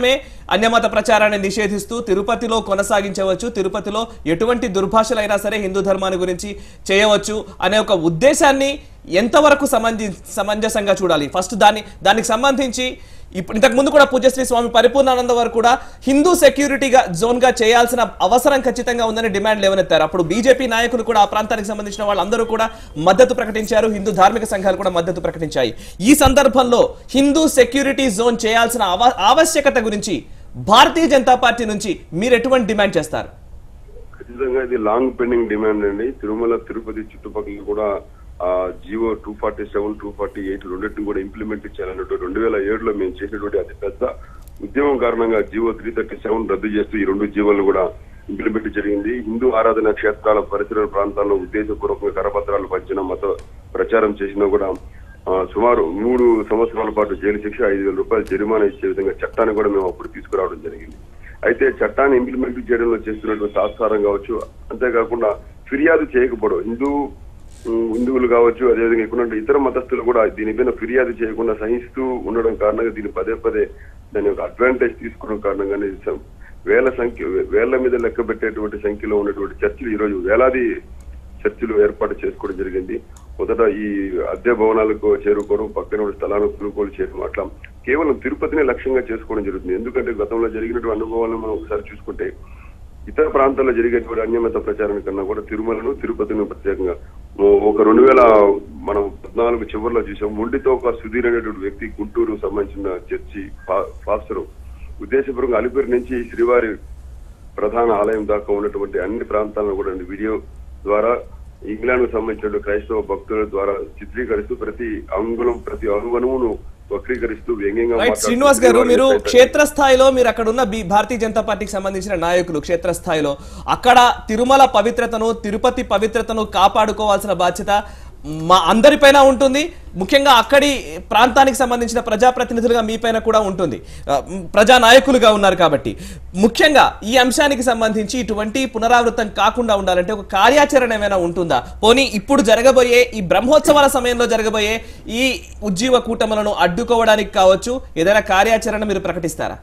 అన్యమత ప్రచారాన్ని నిషేధిస్తూ తిరుపతిలో కొనసాగించవచ్చు తిరుపతిలో ఎటువంటి దుర్భాషలైనా సరే హిందూ ధర్మాన్ని గురించి చేయవచ్చు అనే ఒక ఉద్దేశాన్ని ఎంతవరకు సమంజ సమంజసంగా చూడాలి ఫస్ట్ దాన్ని దానికి సంబంధించి ఇప్పుడు ఇంతకు ముందు కూడా పూజ్యశ్రీ స్వామి పరిపూర్ణానంద వారు కూడా హిందూ సెక్యూరిటీగా జోన్ గా చేయాల్సిన అవసరం ఖచ్చితంగా ఉందని డిమాండ్ లేవనెత్తారు అప్పుడు బీజేపీ నాయకులు కూడా ఆ ప్రాంతానికి సంబంధించిన వాళ్ళందరూ కూడా మద్దతు ప్రకటించారు హిందూ ధార్మిక సంఘాలు కూడా మద్దతు ప్రకటించాయి ఈ సందర్భంలో హిందూ సెక్యూరిటీ జోన్ చేయాల్సిన ఆవ- ఆవశ్యకత గురించి భారతీయ జనతా పార్టీ నుంచి మీరు ఎటువంటి డిమాండ్ చేస్తారు ఖచ్చితంగా ఇది లాంగ్ పెండింగ్ డిమాండ్ అండి తిరుమల తిరుపతి చుట్టుపక్కల కూడా ఆ GO two forty seven two forty eight రెండింటిని కూడా ఇంప్లిమెంట్ చేయాలన్నట్టు రెండు వేల ఏడులో మేము చేసినటువంటి అతి పెద్ద ఉద్యమం కారణంగా జియో త్రీ థర్టీ సెవెన్ రద్దు చేస్తూ ఈ రెండు జీవోలను కూడా ఇంప్లిమెంట్ జరిగింది హిందూ ఆరాధన క్షేత్రాల పరిసర ప్రాంతాల్లో ఉద్దేశపూర్వకంగా కరపత్రాలు పంచిన మత ప్రచారం చేసినా కూడా ఆ, సుమారు మూడు సంవత్సరాల పాటు జైలు శిక్ష ఐదు వేల రూపాయలు జరిమానా ఇచ్చే విధంగా చట్టాన్ని కూడా మేము అప్పుడు తీసుకురావడం జరిగింది అయితే చట్టాన్ని ఇంప్లిమెంట్ చేయడంలో చేస్తున్నటువంటి ఆస్కారం కావచ్చు అంతేకాకుండా ఫిర్యాదు చేయకపోవడం హిందూ ఉమ్, హిందువులు కావచ్చు అదేవిధంగా ఇక్కడ ఇతర మతస్థులు కూడా దీనిపైన ఫిర్యాదు చేయకుండా సహిస్తూ ఉండడం కారణంగా దీన్ని పదే పదే దాని యొక్క అడ్వాంటేజ్ తీసుకోవడం కారణంగానే ఇది సం- వేల సంఖ్య వేల మీద లెక్క పెట్టేటువంటి సంఖ్యలో ఉన్నటువంటి చర్చలు ఈ రోజు వేలాది చర్చిలు ఏర్పాటు చేసుకోవడం జరిగింది మొదట ఈ అద్దె భవనాలకు చేరుకోవడం పక్కన ఉన్న స్థలాలకు కొనుగోలు చేయడం అట్లా కేవలం తిరుపతిని లక్ష్యంగా చేసుకోవడం జరుగుతుంది ఎందుకంటే గతంలో జరిగినటువంటి అనుభవాలను మనం ఒకసారి చూసుకుంటే ఇతర ప్రాంతాల్లో జరిగేటువంటి అన్యమత ప్రచారం కన్నా కూడా తిరుమలను తిరుపతిని ప్రత్యేకంగా ఓ- ఒక రెండు వేల మనం పద్నాలుగు చివరిలో చూసాం మొండితో ఒక సుధీర్ అనేటువంటి వ్యక్తి గుంటూరు సంబంధించిన చర్చి ఫా- ఫాస్టర్ ఉద్దేశపూర్వకంగా అలిపిరి నుంచి శ్రీవారి ప్రధాన ఆలయం దాకా ఉన్నటువంటి అన్ని ప్రాంతాలను కూడా వీడియో ద్వారా ఇంగ్లాండ్ కు సంబంధించిన క్రైస్తవ భక్తుల ద్వారా చిత్రీకరిస్తూ ప్రతి అంగుళం ప్రతి అణువణువును వక్రీకరిస్తూ వ్యంగ్యంగా రైట్ మాట్లాడుతూ శ్రీనివాస్ గారు శ్రీవారి మీరు సైతం- క్షేత్రస్థాయిలో మీరు అక్కడ ఉన్న బి- భారతీయ జనతా పార్టీకి సంబంధించిన నాయకులు క్షేత్రస్థాయిలో అక్కడ తిరుమల పవిత్రతను తిరుపతి పవిత్రతను కాపాడుకోవాల్సిన బాధ్యత మా అందరిపైన ఉంటుంది ముఖ్యంగా అక్కడి ప్రాంతానికి సంబంధించిన ప్రజాప్రతినిధులుగా మీ పైన కూడా ఉంటుంది ఆ, మ్, ప్రజా నాయకులుగా ఉన్నారు కాబట్టి ముఖ్యంగా ఈ అంశానికి సంబంధించి ఇటువంటి పునరావృతం కాకుండా ఉండాలంటే ఒక కార్యాచరణ ఏమైనా ఉంటుందా పోనీ ఇప్పుడు జరగబోయే ఈ బ్రహ్మోత్సవాల సమయంలో జరగబోయే ఈ ఉజ్జీవ కూటములను అడ్డుకోవడానికి కావచ్చు ఏదైనా కార్యాచరణ మీరు ప్రకటిస్తారా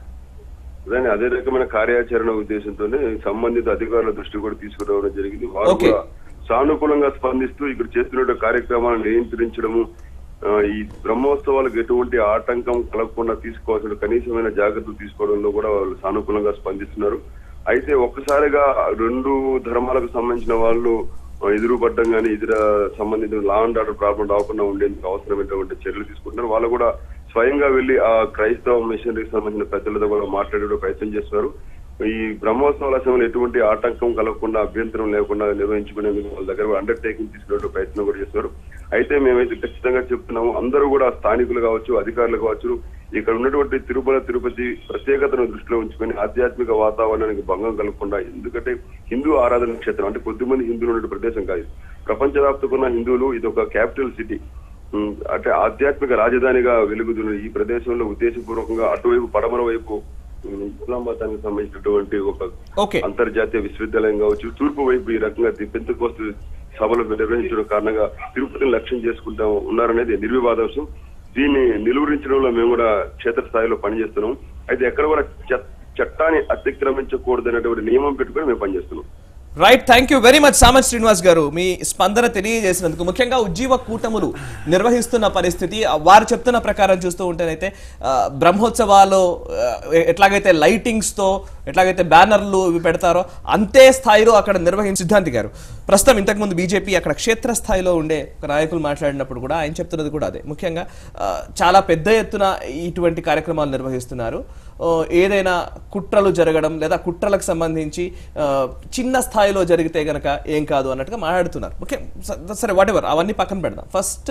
అదే అదే రకమైన కార్యాచరణ ఉద్దేశంతోనే సంబంధిత అధికారుల దృష్టి కూడా తీసుకురావడం జరిగింది వారు Okay. కూడా సానుకూలంగా స్పందిస్తూ ఇక్కడ చేస్తున్న కార్యక్రమాలను నియంత్రించడము ఆ, ఈ బ్రహ్మోత్సవాలకు ఎటువంటి ఆటంకం కలగకుండా తీసుకోవాల్సిన కనీసమైన జాగ్రత్తలు తీసుకోవడంలో కూడా వాళ్ళు సానుకూలంగా స్పందిస్తున్నారు అయితే ఒక్కసారిగా రెండు ధర్మాలకు సంబంధించిన వాళ్ళు ఆ, ఎదురుపడ్డం కానీ ఇతర సంబంధిత లా అండ్ ఆర్డర్ ప్రాబ్లం రాకుండా ఉండేందుకు అవసరమైనటువంటి చర్యలు తీసుకుంటున్నారు వాళ్ళు కూడా స్వయంగా వెళ్లి ఆ క్రైస్తవ మిషనరీకి సంబంధించిన పెద్దలతో కూడా మాట్లాడే ప్రయత్నం చేస్తున్నారు ఈ బ్రహ్మోత్సవాల సమయంలో ఎటువంటి ఆటంకం కలగకుండా అభ్యంతరం లేకుండా నిర్వహించుకునేందుకు వాళ్ళ దగ్గర అండర్టేకింగ్ తీసుకునే ప్రయత్నం కూడా చేస్తున్నారు అయితే మేమైతే ఖచ్చితంగా చెప్తున్నాము అందరూ కూడా స్థానికులు కావచ్చు అధికారులు కావచ్చు ఇక్కడ ఉన్నటువంటి తిరుమల తిరుపతి ప్రత్యేకతను దృష్టిలో ఉంచుకొని ఆధ్యాత్మిక వాతావరణానికి భంగం కలగకుండా ఎందుకంటే హిందూ ఆరాధన క్షేత్రం అంటే కొద్దిమంది హిందువులు ఉన్న ప్రదేశం కాదు ప్రపంచవ్యాప్తంగా ఉన్న హిందువులు ఇది ఒక క్యాపిటల్ సిటీ ఉమ్, అంటే ఆధ్యాత్మిక రాజధానిగా వెలుగుతున్న ఈ ప్రదేశంలో ఉద్దేశపూర్వకంగా అటువైపు పడమర వైపు ఉమ్, ఇస్లాం మతానికి సంబంధించినటువంటి ఒక ఓకే అంతర్జాతీయ విశ్వవిద్యాలయం కావచ్చు తూర్పు వైపు ఈ రకంగా పెంతకోస్తు సభలు నిర్వహించడం కారణంగా తిరుపతిని లక్ష్యం చేసుకుంటా ఉన్నారనేది నిర్వివాదాంశం దీన్ని నిలువరించడంలో మేము కూడా క్షేత్రస్థాయిలో పనిచేస్తున్నాం అయితే ఎక్కడ కూడా చ- చట్టాన్ని అతిక్రమించకూడదు అనేటువంటి నియమం పెట్టుకొని మేము పనిచేస్తున్నాం right thank you very much Samath Srinivas గారు మీ స్పందన తెలియజేసినందుకు ముఖ్యంగా ఉజ్జీవ కూటములు నిర్వహిస్తున్న పరిస్థితి ఆ, వారు చెప్తున్న ప్రకారం చూస్తూ ఉంటేనైతే ఆ, బ్రహ్మోత్సవాలు ఆ, ఎట్లాగైతే లైటింగ్స్ తో ఎట్లాగైతే బ్యానర్లు ఇవి పెడతారో అంతే స్థాయిలో అక్కడ నిర్వహించి సిద్ధాంతి గారు ప్రస్తుతం ఇంతకుముందు బీజేపీ అక్కడ క్షేత్రస్థాయిలో ఉండే ఒక నాయకులు మాట్లాడినప్పుడు కూడా ఆయన చెప్తున్నది కూడా అదే ముఖ్యంగా ఆ, చాలా పెద్ద ఎత్తున ఇటువంటి కార్యక్రమాలు నిర్వహిస్తున్నారు ఆ, ఏదైనా కుట్రలు జరగడం లేదా కుట్రలకు సంబంధించి ఆ, చిన్న స్థాయిలో జరిగితే గనక ఏం కాదు అన్నట్టుగా మాట్లాడుతున్నారు ఓకే స- సరే వాట్ ఎవర్ అవన్నీ పక్కన పెడదాం ఫస్ట్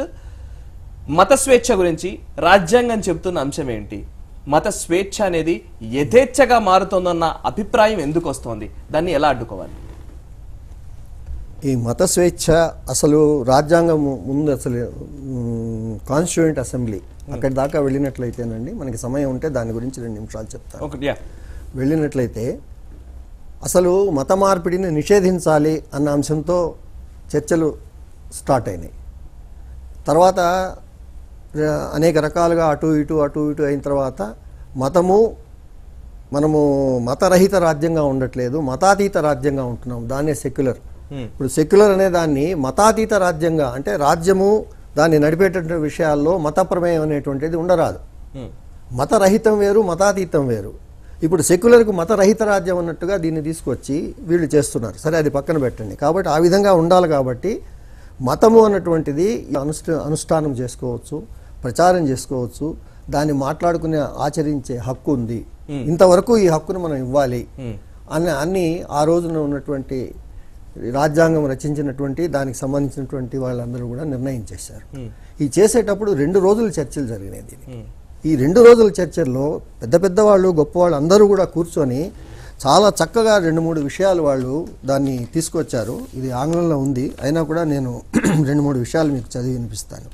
మత స్వేచ్ఛ గురించి రాజ్యాంగం చెప్తున్న అంశం ఏంటి మత స్వేచ్ఛ అనేది యథేచ్ఛగా మారుతోందన్న అభిప్రాయం ఎందుకు వస్తోంది దాన్ని ఎలా అడ్డుకోవాలి ఈ మత స్వేచ్ఛ అసలు రాజ్యాంగం ముందు అసలు కాన్స్టిట్యూంట్ అసెంబ్లీ అక్కడి దాకా వెళ్ళినట్లయితేనండి మనకి సమయం ఉంటే దాని గురించి రెండు నిమిషాలు చెప్తాను ఓకే యా వెళ్ళినట్లయితే అసలు మత మార్పిడిని నిషేధించాలి అన్న అంశంతో చర్చలు స్టార్ట్ అయినాయి తర్వాత ఆ, అనేక రకాలుగా అటు ఇటు అటు ఇటు అయిన తర్వాత మతము మనము మతరహిత రాజ్యంగా ఉండట్లేదు మతాతీత రాజ్యంగా ఉంటున్నాం దాన్నే సెక్యులర్ ఇప్పుడు సెక్యులర్ అనే దాన్ని మతాతీత రాజ్యంగా అంటే రాజ్యము దాన్ని నడిపేటటువంటి విషయాల్లో మత ప్రమేయం అనేటువంటిది ఉండరాదు హ్మ్. మతరహితం వేరు మతాతీతం వేరు ఇప్పుడు సెక్యులర్కు మతరహిత రాజ్యం అన్నట్టుగా దీన్ని తీసుకొచ్చి వీళ్ళు చేస్తున్నారు సరే అది పక్కన పెట్టండి కాబట్టి ఆ విధంగా ఉండాలి కాబట్టి మతము అన్నటువంటిది అనుష్ఠ అనుష్ఠానం చేసుకోవచ్చు ప్రచారం చేసుకోవచ్చు దాన్ని మాట్లాడుకునే ఆచరించే హక్కు ఉంది ఇంతవరకు ఈ హక్కును మనం ఇవ్వాలి అన్న అన్ని ఆ రోజున ఉన్నటువంటి రాజ్యాంగం రచించినటువంటి దానికి సంబంధించినటువంటి వాళ్ళందరూ కూడా నిర్ణయం చేశారు ఈ చేసేటప్పుడు రెండు రోజులు చర్చలు జరిగినాయి దీనికి ఈ రెండు రోజుల చర్చల్లో పెద్ద పెద్ద వాళ్ళు గొప్పవాళ్ళు అందరూ కూడా కూర్చొని చాలా చక్కగా రెండు మూడు విషయాలు వాళ్ళు దాన్ని తీసుకొచ్చారు ఇది ఆంగ్లంలో ఉంది అయినా కూడా నేను రెండు మూడు విషయాలు మీకు చదివి వినిపిస్తాను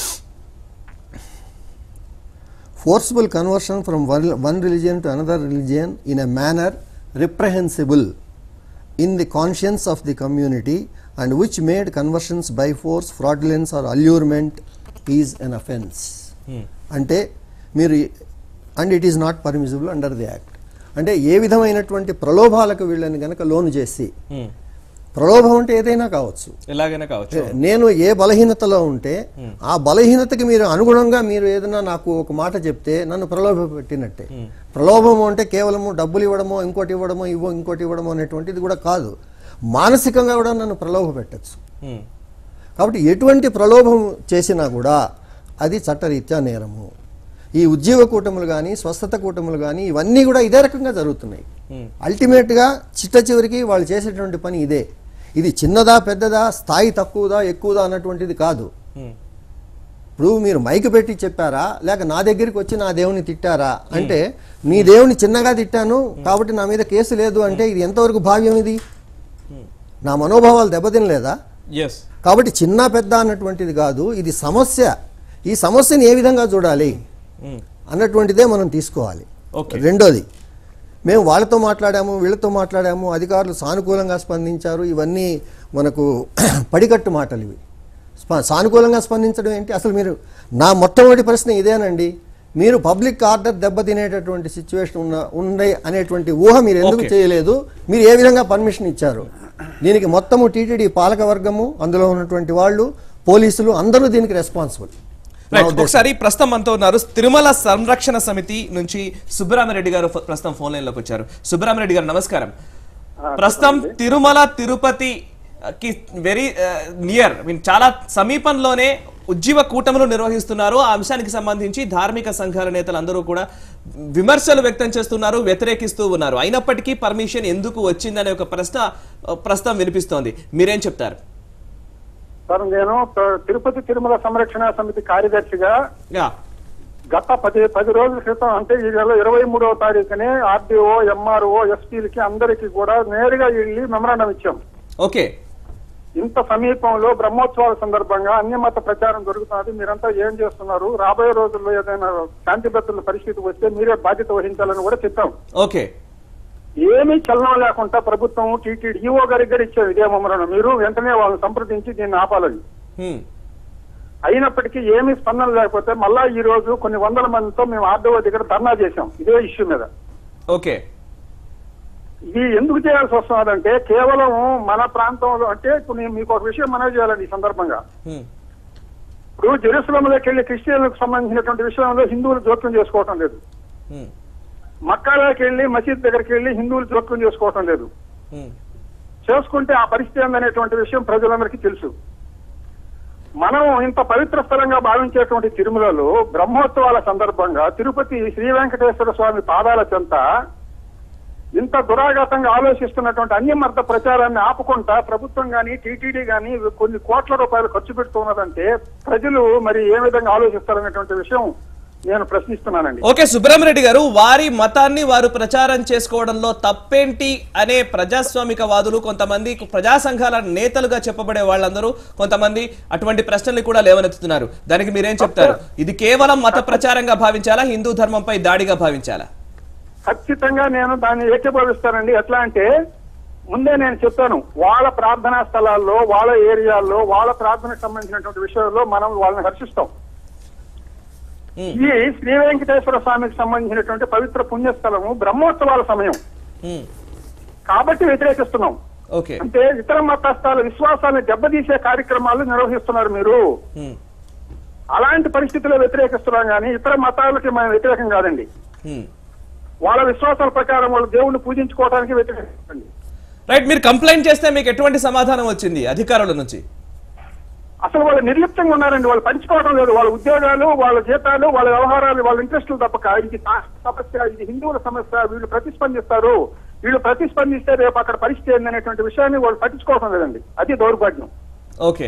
forcible conversion from one, one religion to another religion in a manner reprehensible in the conscience of the community and which made conversions by force, fraudulence or allurement is an offense. అంటే మీరు and it is not permissible under the act అంటే ఏ విధమైనటువంటి ప్రలోభాలకు వీళ్ళని గనక లోను చేసి హ్మ్. ప్రలోభం అంటే ఏదైనా కావచ్చు ఎలాగైనా కావచ్చు నేను ఏ బలహీనతలో ఉంటే ఆ బలహీనతకి మీరు అనుగుణంగా మీరు ఏదైనా నాకు ఒక మాట చెప్తే నన్ను ప్రలోభ పెట్టినట్టే ప్రలోభము అంటే కేవలము డబ్బులు ఇవ్వడమో ఇంకోటి ఇవ్వడమో ఇవ్వ ఇంకోటి ఇవ్వడమో అనేటువంటిది కూడా కాదు మానసికంగా కూడా నన్ను ప్రలోభ పెట్టచ్చు హ్మ్. కాబట్టి ఎటువంటి ప్రలోభం చేసినా కూడా అది చట్టరీత్యా నేరము ఈ ఉద్యోగ కూటములు కానీ స్వస్థత కూటములు కానీ ఇవన్నీ కూడా ఇదే రకంగా జరుగుతున్నాయి అల్టిమేట్గా చిట్ట చివరికి వాళ్ళు చేసేటువంటి పని ఇదే ఇది చిన్నదా పెద్దదా స్థాయి తక్కువదా ఎక్కువదా అన్నటువంటిది కాదు హ్మ్. ఇప్పుడు మీరు మైక్ పెట్టి చెప్పారా లేక నా దగ్గరికి వచ్చి నా దేవుని తిట్టారా అంటే నీ దేవుని చిన్నగా తిట్టాను కాబట్టి నా మీద కేసు లేదు అంటే ఇది ఎంతవరకు భావ్యం ఇది నా మనోభావాలు దెబ్బతినలేదా ఎస్ కాబట్టి చిన్న పెద్ద అన్నటువంటిది కాదు ఇది సమస్య ఈ సమస్యని ఏ విధంగా చూడాలి హ్మ్. అన్నటువంటిదే మనం తీసుకోవాలి ఓకే. రెండోది మేము వాళ్ళతో మాట్లాడాము వీళ్ళతో మాట్లాడాము అధికారులు సానుకూలంగా స్పందించారు ఇవన్నీ మనకు పడికట్టు మాటలు ఇవి స్ప- సానుకూలంగా స్పందించడం ఏంటి అసలు మీరు నా మొట్టమొదటి ప్రశ్న ఇదేనండి మీరు పబ్లిక్ ఆర్డర్ దెబ్బతినేటటువంటి సిచ్యువేషన్ ఉన్న ఉండే అనేటువంటి ఊహ మీరు ఎందుకు ఓకే. చేయలేదు మీరు ఏ విధంగా పర్మిషన్ ఇచ్చారు దీనికి మొత్తము టీటీడీ పాలక వర్గము అందులో ఉన్నటువంటి వాళ్ళు పోలీసులు అందరూ దీనికి రెస్పాన్సిబుల్ రైట్ ఒకసారి ప్రస్తుతం మనతో ఉన్నారు తిరుమల సంరక్షణ సమితి నుంచి సుబ్బరామరెడ్డి గారు ఫ- ప్రస్తుతం ఫోన్ లైన్ లోకి వచ్చారు సుబ్బరామరెడ్డి గారు నమస్కారం ప్రస్తుతం తిరుమల తిరుపతి ఆ, కి వెరీ నియర్ మీన్ చాలా సమీపంలోనే ఉజ్జీవ కూటములు నిర్వహిస్తున్నారు ఆ అంశానికి సంబంధించి ధార్మిక సంఘాల నేతలు అందరూ కూడా విమర్శలు వ్యక్తం చేస్తున్నారు వ్యతిరేకిస్తూ ఉన్నారు అయినప్పటికీ పర్మిషన్ ఎందుకు వచ్చిందనే ఒక ప్రశ్న ఆ, ప్రస్తుతం వినిపిస్తోంది మీరేం చెప్తారు సార్ నేను త- తిరుపతి తిరుమల సంరక్షణ సమితి కార్యదర్శిగా యా గత పది పది రోజుల క్రితం అంటే ఈ నెల ఇరవై మూడవ తారీఖునే ఆర్డీఓ ఎంఆర్ఓ ఎస్పీలకి అందరికీ కూడా నేరుగా వెళ్ళి మెమరాండం ఇచ్చాం ఓకే ఇంత సమీపంలో బ్రహ్మోత్సవాల సందర్భంగా అన్యమత ప్రచారం జరుగుతున్నది మీరంతా ఏం చేస్తున్నారు రాబోయే రోజుల్లో ఏదైనా శాంతి భద్రతల పరిస్థితి వస్తే మీరే బాధ్యత వహించాలని కూడా చెప్పాం ఓకే ఏమీ చలనం లేకుండా ప్రభుత్వం టీటీడీ ఈఓ గారికి కూడా ఇచ్చారు ఇదే మమ్మల్ని మీరు వెంటనే వాళ్ళని సంప్రదించి దీన్ని ఆపాలని హ్మ్. అయినప్పటికీ ఏమీ స్పందన లేకపోతే మళ్ళా ఈ రోజు కొన్ని వందల మందితో మేము ఆర్డీఓ దగ్గర ధర్నా చేశాం ఇదే ఇష్యూ మీద ఓకే ఇది ఎందుకు చేయాల్సి వస్తున్నదంటే కేవలం మన ప్రాంతంలో అంటే ఇప్పుడు నేను మీకు ఒక విషయం మనవి చేయాలండి ఈ సందర్భంగా హ్మ్. ఇప్పుడు జెరూసలంలోకి వెళ్ళి క్రిస్టియన్లకు సంబంధించినటువంటి విషయంలో హిందువులు జోక్యం చేసుకోవటం లేదు హ్మ్. మక్కాలోకి వెళ్ళి మసీద్ దగ్గరికి వెళ్ళి హిందువులు జోక్యం చేసుకోవటం లేదు హ్మ్. చేసుకుంటే ఆ పరిస్థితి ఏందనేటువంటి విషయం ప్రజలందరికీ తెలుసు మనం ఇంత పవిత్ర స్థలంగా భావించేటువంటి తిరుమలలో బ్రహ్మోత్సవాల సందర్భంగా తిరుపతి శ్రీ వెంకటేశ్వర స్వామి పాదాల చెంత ఇంత దురాఘాతంగా ఆలోచిస్తున్నటువంటి అన్యమర్థ ప్రచారాన్ని ఆపుకుంటా ప్రభుత్వం గాని టీటీడీ గాని కొన్ని కోట్ల రూపాయలు ఖర్చు పెడుతున్నదంటే ప్రజలు మరి ఏ విధంగా ఆలోచిస్తారనేటువంటి విషయం నేను ప్రశ్నిస్తున్నానండి ఓకే సుబ్రహ్మరెడ్డి గారు వారి మతాన్ని వారు ప్రచారం చేసుకోవడంలో తప్పేంటి అనే ప్రజాస్వామిక వాదులు కొంతమంది ప్రజా సంఘాల నేతలుగా చెప్పబడే వాళ్ళందరూ కొంతమంది అటువంటి ప్రశ్నలు కూడా లేవనెత్తుతున్నారు దానికి మీరేం చెప్తారు ఇది కేవలం మత ప్రచారంగా భావించాలా హిందూ ధర్మంపై దాడిగా భావించాలా ఖచ్చితంగా నేను దాన్ని ఏకీభవిస్తానండి ఎట్లా అంటే ముందే నేను చెప్పాను వాళ్ళ ప్రార్థనా స్థలాల్లో వాళ్ళ ఏరియాల్లో వాళ్ళ ప్రార్థనకు సంబంధించినటువంటి విషయాల్లో మనం వాళ్ళని హర్షిస్తాం ఈ శ్రీ వెంకటేశ్వర స్వామికి సంబంధించినటువంటి పవిత్ర పుణ్యస్థలము బ్రహ్మోత్సవాల సమయం ఉమ్, కాబట్టి వ్యతిరేకిస్తున్నాం ఓకే అంటే ఇతర మతస్థాల విశ్వాసాలను దెబ్బతీసే కార్యక్రమాలు నిర్వహిస్తున్నారు మీరు ఉమ్, అలాంటి పరిస్థితుల్లో వ్యతిరేకిస్తున్నాం కానీ ఇతర మతాలకి మనం వ్యతిరేకం కాదండి ఉమ్. వాళ్ళ విశ్వాసాల ప్రకారం వాళ్ళు దేవుణ్ణి పూజించుకోవడానికి వ్యతిరేకించండి రైట్ మీరు కంప్లైంట్ చేస్తే మీకు ఎటువంటి సమాధానం వచ్చింది అధికారుల నుంచి అసలు వాళ్ళు నిర్లిప్తంగా ఉన్నారండి వాళ్ళు పంచుకోవడం లేదు వాళ్ళ ఉద్యోగాలు వాళ్ళ జీతాలు వాళ్ళ వ్యవహారాలు వాళ్ళ ఇంట్రెస్టులు తప్పక ఇది నా సమస్య ఇది హిందువుల సమస్య వీళ్ళు ప్రతిస్పందిస్తారు వీళ్ళు ప్రతిస్పందిస్తే రేపు అక్కడ పరిస్థితి ఏందనేటువంటి విషయాన్ని వాళ్ళు పట్టించుకోవడం లేదండి అది దౌర్భాగ్యం ఓకే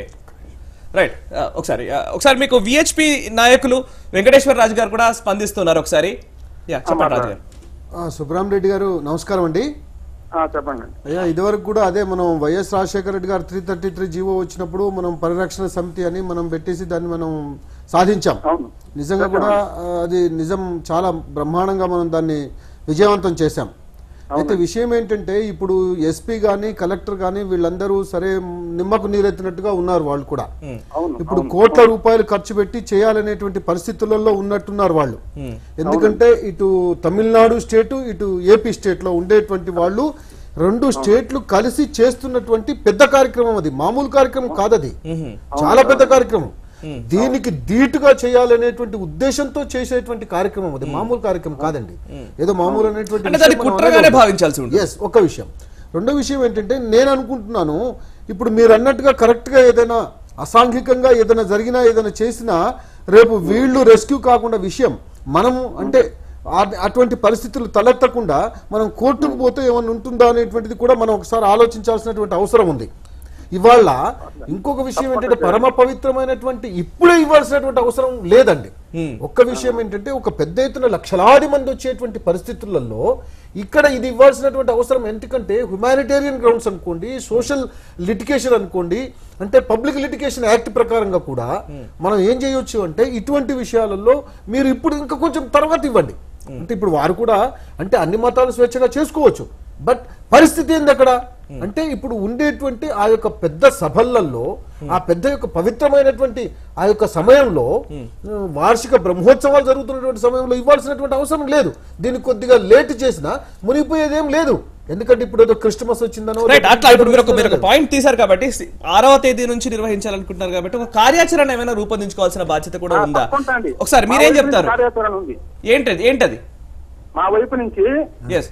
రైట్ ఆ, ఒకసారి ఆ, ఒకసారి మీకు విహెచ్పి నాయకులు వెంకటేశ్వర రాజు గారు కూడా స్పందిస్తున్నారు ఒకసారి యా చెప్పండి రాజు గారు ఆ, సుబ్రహ్మ రెడ్డి గారు నమస్కారం అండి ఆ, చెప్పండి అయ్యా ఇదివరకు కూడా అదే మనం వైఎస్ రాజశేఖర రెడ్డి గారు త్రీ థర్టీ త్రీ జీవో వచ్చినప్పుడు మనం పరిరక్షణ సమితి అని మనం పెట్టేసి దాన్ని మనం సాధించాం అవును నిజంగా కూడా ఆ, అది నిజం చాలా బ్రహ్మాండంగా మనం దాన్ని విజయవంతం చేశాం అయితే విషయం ఏంటంటే ఇప్పుడు ఎస్పీ గాని కలెక్టర్ గాని వీళ్ళందరూ సరే నిమ్మకు నీరెత్తినట్టుగా ఉన్నారు వాళ్ళు కూడా అవును ఇప్పుడు కోట్ల రూపాయలు ఖర్చు పెట్టి చేయాలనేటువంటి పరిస్థితులలో ఉన్నట్టున్నారు వాళ్ళు ఎందుకంటే ఇటు తమిళనాడు స్టేట్ ఇటు ఏపీ స్టేట్ లో ఉండేటువంటి వాళ్ళు రెండు స్టేట్లు కలిసి చేస్తున్నటువంటి పెద్ద కార్యక్రమం అది మామూలు కార్యక్రమం కాదది చాలా పెద్ద కార్యక్రమం దీనికి ధీటుగా చేయాలనేటువంటి ఉద్దేశంతో చేసేటువంటి కార్యక్రమం అది మామూలు కార్యక్రమం కాదండి ఏదో మామూలు అనేటువంటి అంటే దాన్ని విషయం మనం కుట్రగానే అనేది భావించాల్సి ఉంటుంది ఎస్ ఒక విషయం రెండో విషయం ఏంటంటే నేను అనుకుంటున్నాను ఇప్పుడు మీరు అన్నట్టుగా కరెక్ట్ గా ఏదైనా అసాంఘికంగా ఏదైనా జరిగినా ఏదైనా చేసినా రేపు వీళ్ళు రెస్క్యూ కాకుండా విషయం మనం అంటే ఆ- అటువంటి పరిస్థితులు తలెత్తకుండా మనం కోర్టుకు పోతే ఏమైనా ఉంటుందా అనేటువంటిది కూడా మనం ఒకసారి ఆలోచించాల్సినటువంటి అవసరం ఉంది ఇవాళ ఇంకొక విషయం ఏంటంటే పరమ పవిత్రమైనటువంటి ఇప్పుడే ఇవ్వాల్సినటువంటి అవసరం లేదండి ఒక్క విషయం ఏంటంటే ఒక పెద్ద ఎత్తున లక్షలాది మంది వచ్చేటువంటి పరిస్థితులలో ఇక్కడ ఇది ఇవ్వాల్సినటువంటి అవసరం ఎందుకంటే హ్యుమానిటేరియన్ గ్రౌండ్స్ అనుకోండి సోషల్ లిటికేషన్ అనుకోండి అంటే పబ్లిక్ లిటికేషన్ యాక్ట్ ప్రకారంగా కూడా మనం ఏం చేయొచ్చు అంటే ఇటువంటి విషయాలలో మీరు ఇప్పుడు ఇంకా కొంచెం తర్వాత ఇవ్వండి అంటే ఇప్పుడు వారు కూడా అంటే అన్ని మతాలు స్వేచ్ఛగా చేసుకోవచ్చు బట్ పరిస్థితి ఏంది అక్కడ అంటే ఇప్పుడు ఉండేటువంటి ఆ యొక్క పెద్ద సభలలో ఆ పెద్ద యొక్క పవిత్రమైనటువంటి ఆ యొక్క సమయంలో ఆ, వార్షిక బ్రహ్మోత్సవాలు జరుగుతున్నటువంటి సమయంలో ఇవ్వాల్సినటువంటి అవసరం లేదు దీనికి కొద్దిగా లేట్ చేసినా మునిగిపోయేదేం లేదు ఎందుకంటే ఇప్పుడు ఏదో క్రిస్టమస్ వచ్చిందనో రైట్ అట్లా ఇప్పుడు మీరు ఒక మీరు ఒక పాయింట్ తీశారు కాబట్టి సి- ఆరవ తేదీ నుంచి నిర్వహించాలనుకుంటున్నారు కాబట్టి ఒక కార్యాచరణ ఏమైనా రూపొందించుకోవాల్సిన బాధ్యత కూడా ఆ, ఉందా తప్పకుండా అండి. ఒకసారి మా మీరేం వైపు నుంచి చెప్తారు కార్యాచరణ ఉంది ఏంటది ఏంటది మా వైపు నుంచి ఎస్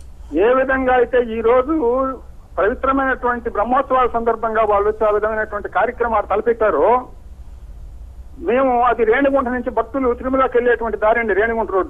ఏ విధంగా అయితే ఈ రోజు పవిత్రమైనటువంటి బ్రహ్మోత్సవాల సందర్భంగా వాళ్ళు వచ్చి ఆ విధమైనటువంటి కార్యక్రమాలు తలపెట్టారో మేము అది రేణిగుంట నుంచి భక్తులు తిరుమలకి వెళ్ళేటువంటి దారి అండి రేణిగుంట రోడ్డు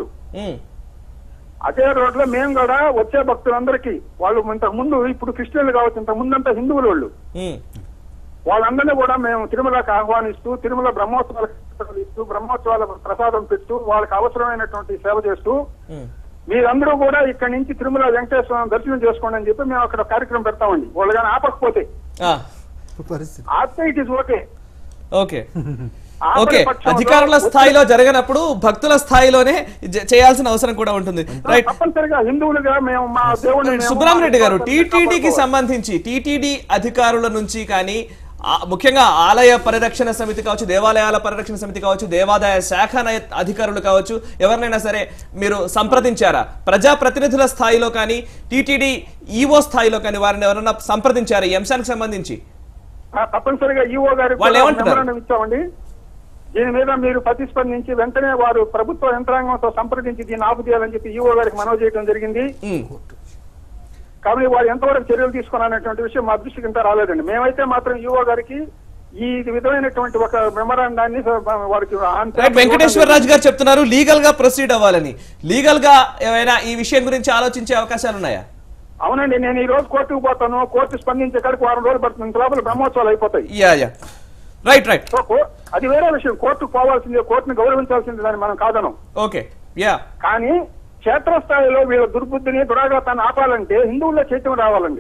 అదే రోడ్లో మేము కూడా వచ్చే భక్తులందరికీ వాళ్ళు ఇంతకు ముందు ఇప్పుడు క్రిస్టియన్లు కావచ్చు ఇంతకు ముందంతా హిందువులు వాళ్ళు వాళ్ళందరినీ కూడా మేము తిరుమలకు ఆహ్వానిస్తూ తిరుమల బ్రహ్మోత్సవాలకు ఇస్తూ బ్రహ్మోత్సవాల ప్రసాదం పెడుతూ వాళ్ళకి అవసరమైనటువంటి సేవ చేస్తూ మీరందరూ కూడా ఇక్కడ నుంచి తిరుమల వెంకటేశ్వర స్వామి దర్శనం చేసుకోండి అని చెప్పి మేము అక్కడ కార్యక్రమం పెడతామండి వాళ్ళు కానీ ఆపకపోతే పరిస్థితి ఆపితే ఇట్ ఇస్ ఓకే ఓకే ఆపని ఓకే పక్షంలో అధికారుల స్థాయిలో జరగనప్పుడు భక్తుల స్థాయిలోనే జ- చేయాల్సిన అవసరం కూడా ఉంటుంది రైట్ తప్పనిసరిగా హిందువులుగా మేము మా దేవుడిని మేము- సుబ్రహ్మరెడ్డి గారు టీటీడీకి సంబంధించి టీటీడీ అధికారుల నుంచి కానీ ఆ, ముఖ్యంగా ఆలయ పరిరక్షణ సమితి కావచ్చు దేవాలయాల పరిరక్షణ సమితి కావచ్చు దేవాదాయ శాఖ నయ- అధికారులు కావచ్చు ఎవరినైనా సరే మీరు సంప్రదించారా ప్రజా ప్రతినిధుల స్థాయిలో కానీ టీటీడీ ఈఓ స్థాయిలో కానీ వారిని ఎవరైనా సంప్రదించారా ఈ అంశానికి సంబంధించి ఆ, తప్పనిసరిగా ఈఓ గారికి వాళ్ళు కూడా ఏమంటున్నారు? మెమోరాండం ఇచ్చామండి దీని మీద మీరు ప్రతిస్పందించి వెంటనే వారు ప్రభుత్వ యంత్రాంగంతో సంప్రదించి దీన్ని ఆపు చేయాలని చెప్పి ఈఓ గారికి మనవి చేయడం జరిగింది ఉమ్, కాబట్టి వారు ఎంతవరకు చర్యలు తీసుకున్నారనేటువంటి విషయం మా దృష్టికి ఇంత రాలేదండి మేమైతే మాత్రం ఈఓ గారికి ఈ విధమైనటువంటి ఒక మెమరాండాన్ని వారికి రైట్ వెంకటేశ్వర రాజు గారు చెప్తున్నారు లీగల్ గా ప్రొసీడ్ అవ్వాలని లీగల్ గా ఏమైనా ఈ విషయం గురించి ఆలోచించే అవకాశాలు ఉన్నాయా అవునండి నేను ఈ రోజు కోర్టుకు పోతాను కోర్టు స్పందించే కాడికి వారం రోజులు పడుతుంది ఇంత లోపల బ్రహ్మోత్సవాలు అయిపోతాయి yeah yeah right right so కో- అది వేరే విషయం కోర్టుకు పోవాల్సిందే కోర్టును గౌరవించాల్సిందే దాన్ని మనం కాదనం ఓకే యా కానీ క్షేత్రస్థాయిలో వీళ్ళ దుర్బుద్ధిని దురాఘాతాన్ని ఆపాలంటే హిందువుల్లో చైతన్యం రావాలండి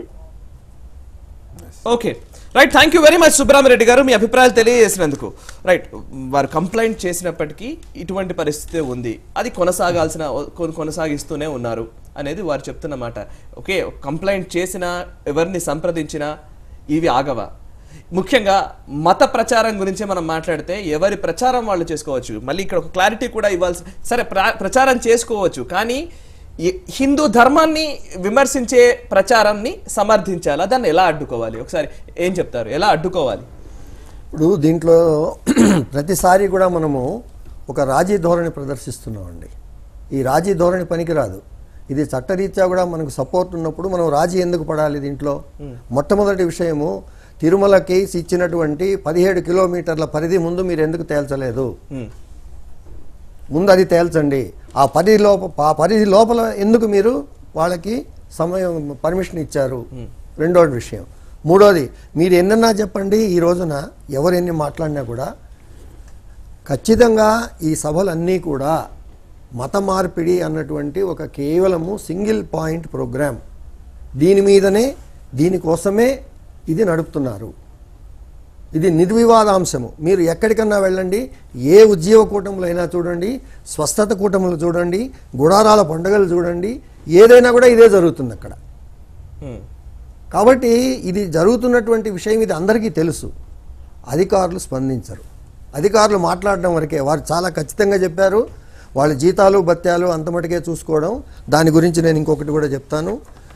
okay right thank you very much Subrahmareddy గారు మీ అభిప్రాయాలు తెలియజేసినందుకు రైట్ వారు కంప్లైంట్ చేసినప్పటికీ ఇటువంటి పరిస్థితి ఉంది అది కొనసాగాల్సిన కొ- కొనసాగిస్తూనే ఉన్నారు అనేది వారు చెప్తున్నమాట ఓకే కంప్లైంట్ చేసినా ఎవరిని సంప్రదించినా ఇవి ఆగవా ముఖ్యంగా మత ప్రచారం గురించి మనం మాట్లాడితే ఎవరి ప్రచారం వాళ్ళు చేసుకోవచ్చు మళ్ళీ ఇక్కడ ఒక క్లారిటీ కూడా ఇవ్వాల్సి సరే ప్ర- ప్రచారం చేసుకోవచ్చు కానీ ఈ హిందూ ధర్మాన్ని విమర్శించే ప్రచారాన్ని సమర్థించాలా దాన్ని ఎలా అడ్డుకోవాలి ఒకసారి ఏం చెప్తారు ఎలా అడ్డుకోవాలి ఇప్పుడు దీంట్లో ప్రతిసారి కూడా మనము ఒక రాజీ ధోరణి ప్రదర్శిస్తున్నామండి ఈ రాజీ ధోరణి పనికిరాదు ఇది చట్టరీత్యా కూడా మనకు సపోర్ట్ ఉన్నప్పుడు మనం రాజీ ఎందుకు పడాలి దీంట్లో మొట్టమొదటి విషయము తిరుమలకి ఇచ్చినటువంటి పదిహేడు కిలోమీటర్ల పరిధి ముందు మీరు ఎందుకు తేల్చలేదు ఉమ్, ముందు అది తేల్చండి ఆ పరిధి లోప ఆ పరిధి లోపల ఎందుకు మీరు వాళ్ళకి సమయం పర్మిషన్ ఇచ్చారు రెండోది విషయం మూడోది మీరు ఎన్నన్నా చెప్పండి ఈ రోజున ఎవరు ఎన్ని మాట్లాడినా కూడా ఖచ్చితంగా ఈ సభలన్నీ కూడా మత మార్పిడి అన్నటువంటి ఒక కేవలము సింగిల్ పాయింట్ ప్రోగ్రామ్ దీని మీదనే దీనికోసమే ఇది నడుపుతున్నారు ఇది నిర్వివాదాంశము మీరు ఎక్కడికన్నా వెళ్ళండి ఏ ఉద్యోగ కూటములు అయినా చూడండి స్వస్థత కూటములు చూడండి గుడారాల పండుగలు చూడండి ఏదైనా కూడా ఇదే జరుగుతుంది అక్కడ ఉమ్, కాబట్టి ఇది జరుగుతున్నటువంటి విషయం ఇది అందరికీ తెలుసు అధికారులు స్పందించరు అధికారులు మాట్లాడడం వరకే వారు చాలా ఖచ్చితంగా చెప్పారు వాళ్ళ జీతాలు భత్యాలు అంత మటుకే చూసుకోవడం దాని గురించి నేను ఇంకొకటి కూడా చెప్తాను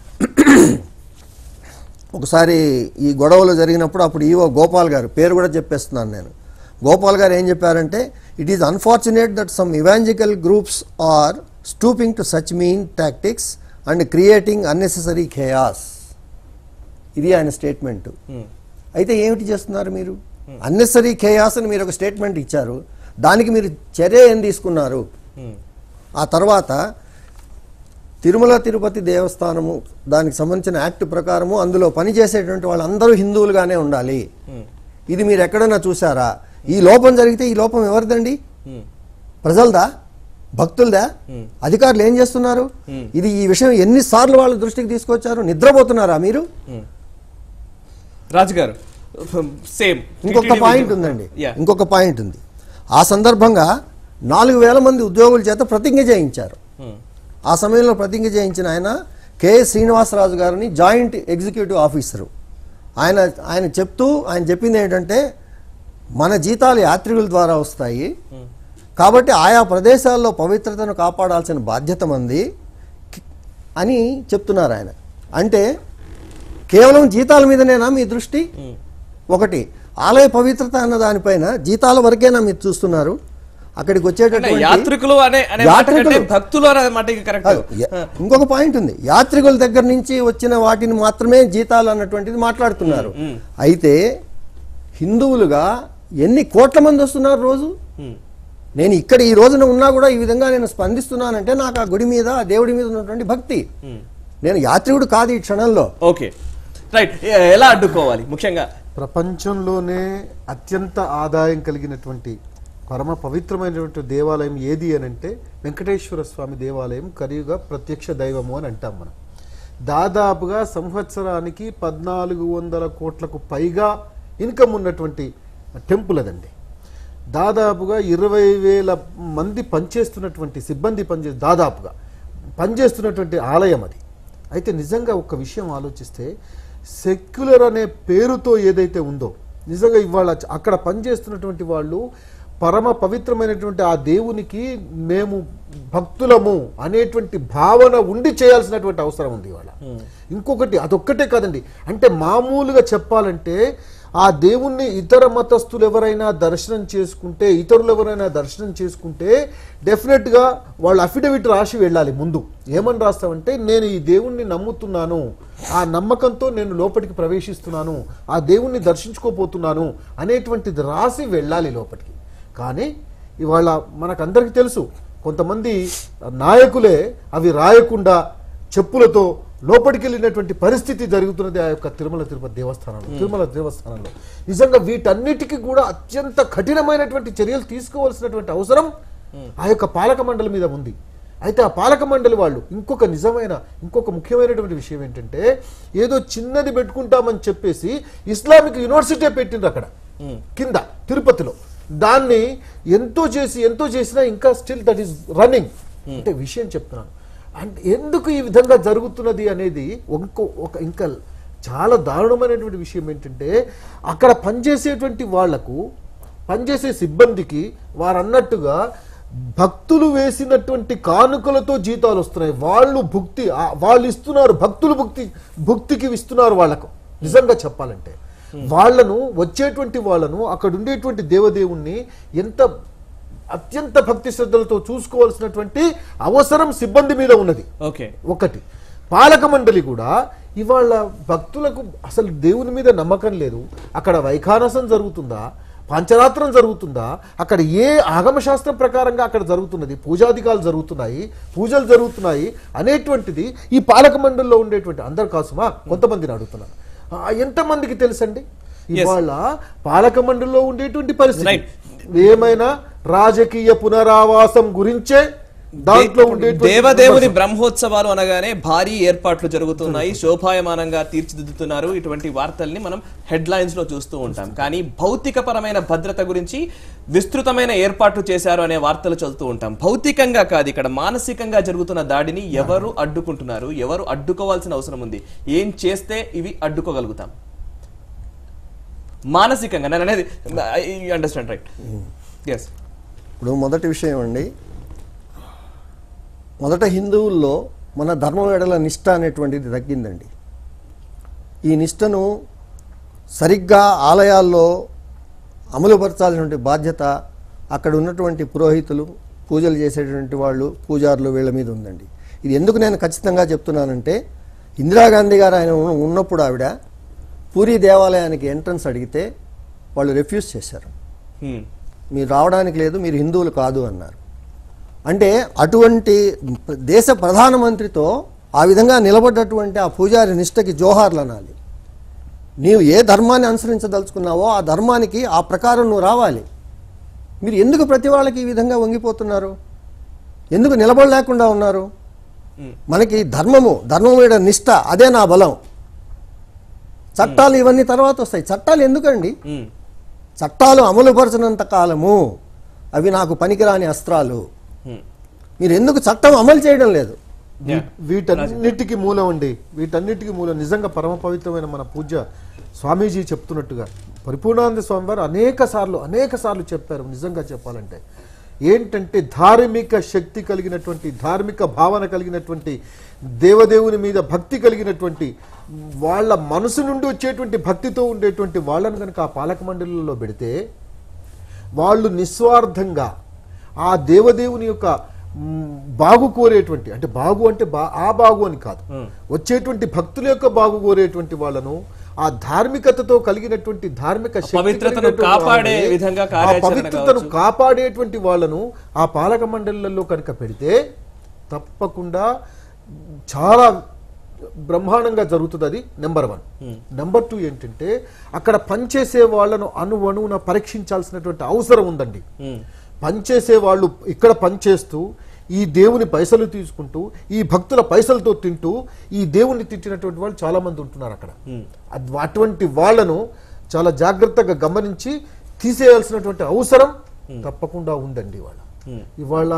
ఒకసారి ఈ గొడవలు జరిగినప్పుడు అప్పుడు ఈవో గోపాల్ గారు పేరు కూడా చెప్పేస్తున్నాను నేను గోపాల్ గారు ఏం చెప్పారంటే it is unfortunate that some evangelical groups are stooping to such mean tactics and creating unnecessary chaos ఇది ఆయన స్టేట్మెంట్ ఉమ్, అయితే ఏమిటి చేస్తున్నారు మీరు అన్నెసరీ ఖేయాస్ అని మీరు ఒక స్టేట్మెంట్ ఇచ్చారు దానికి మీరు చర్య ఏం తీసుకున్నారు ఉమ్, ఆ తర్వాత తిరుమల తిరుపతి దేవస్థానము దానికి సంబంధించిన యాక్ట్ ప్రకారము అందులో పనిచేసేటువంటి వాళ్ళందరూ హిందువులుగానే ఉండాలి ఉమ్, ఇది మీరు ఎక్కడన్నా చూసారా ఈ లోపం జరిగితే ఈ లోపం ఎవరిదండి ఉమ్, ప్రజలదా భక్తులదా అధికారులు ఏం చేస్తున్నారు ఇది ఈ విషయం ఎన్నిసార్లు వాళ్ళ దృష్టికి తీసుకొచ్చారు నిద్రపోతున్నారా మీరు రాజు గారు సేమ్ ఇంకొక పాయింట్ ఉందండి యా ఇంకొక పాయింట్ ఉంది ఆ సందర్భంగా నాలుగు వేల మంది ఉద్యోగుల చేత ప్రతిజ్ఞ చేయించారు ఆ సమయంలో ప్రతిజ్ఞ చేయించిన ఆయన కె శ్రీనివాసరాజు గారిని జాయింట్ ఎగ్జిక్యూటివ్ ఆఫీసరు ఆయన ఆయన చెప్తూ ఆయన చెప్పింది ఏంటంటే మన జీతాలు యాత్రికుల ద్వారా వస్తాయి కాబట్టి ఆయా ప్రదేశాల్లో పవిత్రతను కాపాడాల్సిన బాధ్యత మంది అని చెప్తున్నారు ఆయన అంటే కేవలం జీతాల మీదనేనా మీ దృష్టి ఒకటి ఆలయ పవిత్రత అన్న దానిపైన జీతాల వరకేనా మీరు చూస్తున్నారు అక్కడికి అంటే వచ్చేటటువంటి యాత్రికులు అనే అనే మాట కంటే యాత్రికులు. భక్తులు అనే మాట కరెక్ట్ కాదు, యా- ఇంకొక పాయింట్ ఉంది యాత్రికుల దగ్గర నుంచి వచ్చిన వాటిని మాత్రమే జీతాలు అన్నటువంటిది మాట్లాడుతున్నారు అయితే హిందువులుగా ఎన్ని కోట్ల మంది వస్తున్నారు రోజు నేను ఇక్కడ ఈ రోజున ఉన్నా కూడా ఈ విధంగా నేను స్పందిస్తున్నానంటే నాకు ఆ గుడి మీద ఆ దేవుడి మీద ఉన్నటువంటి భక్తి నేను యాత్రికుడు కాదు ఈ క్షణంలో ఓకే రైట్ ఎలా అడ్డుకోవాలి ముఖ్యంగా ప్రపంచంలోనే అత్యంత ఆదాయం కలిగినటువంటి పరమ పవిత్రమైనటువంటి దేవాలయం ఏది అని అంటే వెంకటేశ్వర స్వామి దేవాలయం కలియుగ ప్రత్యక్ష దైవము అని అంటాం మనం దాదాపుగా సంవత్సరానికి పద్నాలుగు వందల కోట్లకు పైగా ఇన్కమ్ ఉన్నటువంటి టెంపుల్ అదండి దాదాపుగా ఇరవై వేల మంది పనిచేస్తున్నటువంటి సిబ్బంది పనిచే దాదాపుగా పనిచేస్తున్నటువంటి ఆలయం అది అయితే నిజంగా ఒక విషయం ఆలోచిస్తే సెక్యులర్ అనే పేరుతో ఏదైతే ఉందో నిజంగా ఇవాళ చ- అక్కడ పనిచేస్తున్నటువంటి వాళ్ళు పరమ పవిత్రమైనటువంటి ఆ దేవునికి మేము భక్తులము అనేటువంటి భావన ఉండి చేయాల్సినటువంటి అవసరం ఉంది ఇవాళ ఇంకొకటి అదొక్కటే కాదండి అంటే మామూలుగా చెప్పాలంటే ఆ దేవుణ్ణి ఇతర మతస్థులు ఎవరైనా దర్శనం చేసుకుంటే ఇతరులు ఎవరైనా దర్శనం చేసుకుంటే డెఫినెట్గా వాళ్ళు అఫిడవిట్ రాసి వెళ్ళాలి ముందు ఏమని రాస్తామంటే నేను ఈ దేవుణ్ణి నమ్ముతున్నాను ఆ నమ్మకంతో నేను లోపలికి ప్రవేశిస్తున్నాను ఆ దేవుణ్ణి దర్శించుకోపోతున్నాను అనేటువంటిది రాసి వెళ్ళాలి లోపలికి కానీ ఇవాళ మనకందరికీ తెలుసు కొంతమంది నాయకులే అవి రాయకుండా చెప్పులతో లోపలికి వెళ్ళినటువంటి పరిస్థితి జరుగుతున్నది ఆ యొక్క తిరుమల తిరుపతి దేవస్థానంలో తిరుమల దేవస్థానంలో నిజంగా వీటన్నిటికీ కూడా అత్యంత కఠినమైనటువంటి చర్యలు తీసుకోవాల్సినటువంటి అవసరం ఆ యొక్క పాలక మండలి మీద ఉంది అయితే ఆ పాలక మండలి వాళ్ళు ఇంకొక నిజమైన ఇంకొక ముఖ్యమైనటువంటి విషయం ఏంటంటే ఏదో చిన్నది పెట్టుకుంటామని చెప్పేసి ఇస్లామిక్ యూనివర్సిటీ పెట్టిండ్రు అక్కడ కింద తిరుపతిలో దాన్ని ఎంతో చేసి ఎంతో చేసినా ఇంకా స్టిల్ దట్ ఈస్ రన్నింగ్ అంటే విషయం చెప్తున్నాను అండ్ ఎందుకు ఈ విధంగా జరుగుతున్నది అనేది ఇంకో ఒక ఇంకా చాలా దారుణమైనటువంటి విషయం ఏంటంటే అక్కడ పనిచేసేటువంటి వాళ్లకు పనిచేసే సిబ్బందికి వారు అన్నట్టుగా భక్తులు వేసినటువంటి కానుకలతో జీతాలు వస్తున్నాయి వాళ్ళు భుక్తి ఆ, వాళ్ళు ఇస్తున్నారు భక్తులు భుక్తి భుక్తికి ఇస్తున్నారు వాళ్ళకు నిజంగా చెప్పాలంటే వాళ్ళను వచ్చేటువంటి వాళ్ళను అక్కడ ఉండేటువంటి దేవదేవుణ్ణి ఎంత అత్యంత భక్తి శ్రద్ధలతో చూసుకోవాల్సినటువంటి అవసరం సిబ్బంది మీద ఉన్నది ఓకే ఒకటి పాలక మండలి కూడా ఇవాళ భక్తులకు అసలు దేవుని మీద నమ్మకం లేదు అక్కడ వైఖానసం జరుగుతుందా పంచరాత్రం జరుగుతుందా అక్కడ ఏ ఆగమ శాస్త్రం ప్రకారంగా అక్కడ జరుగుతున్నది పూజాధికాలు జరుగుతున్నాయి పూజలు జరుగుతున్నాయి అనేటువంటిది ఈ పాలక మండలిలో ఉండేటువంటి అందరు కాసుమా కొంతమందిని అడుగుతున్నారు ఆ, ఎంతమందికి తెలుసండి ఇవాళ పాలక మండలిలో ఉండేటువంటి పరిస్థితి Right. ఏమైనా రాజకీయ పునరావాసం గురించే దాంట్లో ఉండేటువంటి దేవదేవుని బ్రహ్మోత్సవాలు అనగానే భారీ ఏర్పాట్లు జరుగుతున్నాయి శోభాయమానంగా తీర్చిదిద్దుతున్నారు ఇటువంటి వార్తల్ని మనం హెడ్ లైన్స్ లో చూస్తూ ఉంటాం కానీ భౌతిక పరమైన భద్రత గురించి విస్తృతమైన ఏర్పాట్లు చేశారు అనే వార్తలు చదువుతూ ఉంటాం భౌతికంగా కాదు ఇక్కడ మానసికంగా జరుగుతున్న దాడిని ఎవరు అడ్డుకుంటున్నారు ఎవరు అడ్డుకోవాల్సిన అవసరం ఉంది ఏం చేస్తే ఇవి అడ్డుకోగలుగుతాం మానసికంగా నేను అనేది అండర్స్టాండ్ రైట్ ఎస్ ఇప్పుడు మొదటి విషయం అండి మొదట హిందువుల్లో మన ధర్మం ఎడల నిష్ట అనేటువంటిది తగ్గిందండి ఈ నిష్టను సరిగ్గా ఆలయాల్లో అమలుపరచాల్సినటువంటి బాధ్యత అక్కడ ఉన్నటువంటి పురోహితులు పూజలు చేసేటువంటి వాళ్ళు పూజారులు వీళ్ళ మీద ఉందండి ఇది ఎందుకు నేను ఖచ్చితంగా చెప్తున్నానంటే ఇందిరాగాంధీ గారు ఆయన ఉన్న- ఉన్నప్పుడు ఆవిడ పూరి దేవాలయానికి ఎంట్రన్స్ అడిగితే వాళ్ళు రిఫ్యూజ్ చేశారు మీరు రావడానికి లేదు మీరు హిందువులు కాదు అన్నారు అంటే అటువంటి దేశ ప్రధానమంత్రితో ఆ విధంగా నిలబడ్డటువంటి ఆ పూజారి నిష్టకి జోహార్లు అనాలి నీవు ఏ ధర్మాన్ని అనుసరించదలుచుకున్నావో ఆ ధర్మానికి ఆ ప్రకారం నువ్వు రావాలి మీరు ఎందుకు ప్రతి వాళ్ళకి ఈ విధంగా వంగిపోతున్నారు ఎందుకు నిలబడలేకుండా ఉన్నారు మనకి ధర్మము ధర్మం మీద నిష్ట అదే నా బలం చట్టాలు ఇవన్నీ తర్వాత వస్తాయి చట్టాలు ఎందుకండి చట్టాలు అమలుపరచినంత కాలము అవి నాకు పనికిరాని అస్త్రాలు మీరు ఎందుకు చట్టం అమలు చేయడం లేదు Yeah. వీటన్నిటికీ మూలం అండి వీటన్నిటికీ మూలం నిజంగా పరమ పవిత్రమైన మన పూజ్య స్వామీజీ చెప్తున్నట్టుగా పరిపూర్ణానంద స్వామి వారు అనేక సార్లు అనేక సార్లు చెప్పారు నిజంగా చెప్పాలంటే ఏంటంటే ధార్మిక శక్తి కలిగినటువంటి ధార్మిక భావన కలిగినటువంటి దేవదేవుని మీద భక్తి కలిగినటువంటి వాళ్ళ మనసు నుండి వచ్చేటువంటి భక్తితో ఉండేటువంటి వాళ్ళను కనుక ఆ పాలక మండలిలో పెడితే వాళ్ళు నిస్వార్థంగా ఆ దేవదేవుని యొక్క మ్, బాగు కోరేటువంటి అంటే బాగు అంటే బా ఆ బాగు అని కాదు వచ్చేటువంటి భక్తుల యొక్క బాగు కోరేటువంటి వాళ్ళను ఆ ధార్మికతతో కలిగినటువంటి ధార్మిక శక్తి పవిత్రతను కలిగినటువంటి కాపాడే వాళ్ళని, విధంగా ఆ కార్యాచరణ పవిత్రతను కావచ్చు. కాపాడేటువంటి వాళ్ళను ఆ పాలక మండలిలో కనుక పెడితే తప్పకుండా చాలా బ్రహ్మాండంగా జరుగుతుంది అది నెంబర్ వన్ నెంబర్ టూ ఏంటంటే అక్కడ పనిచేసే వాళ్ళను అణు అణువున పరీక్షించాల్సినటువంటి అవసరం ఉందండి పనిచేసే వాళ్ళు ఇక్కడ పనిచేస్తూ ఈ దేవుని పైసలు తీసుకుంటూ ఈ భక్తుల పైసలతో తింటూ ఈ దేవుణ్ణి తిట్టినటువంటి వాళ్ళు చాలా మంది ఉంటున్నారు అక్కడ అద్- అటువంటి వాళ్ళను చాలా జాగ్రత్తగా గమనించి తీసేయాల్సినటువంటి అవసరం తప్పకుండా ఉందండి ఇవాళ ఇవాళ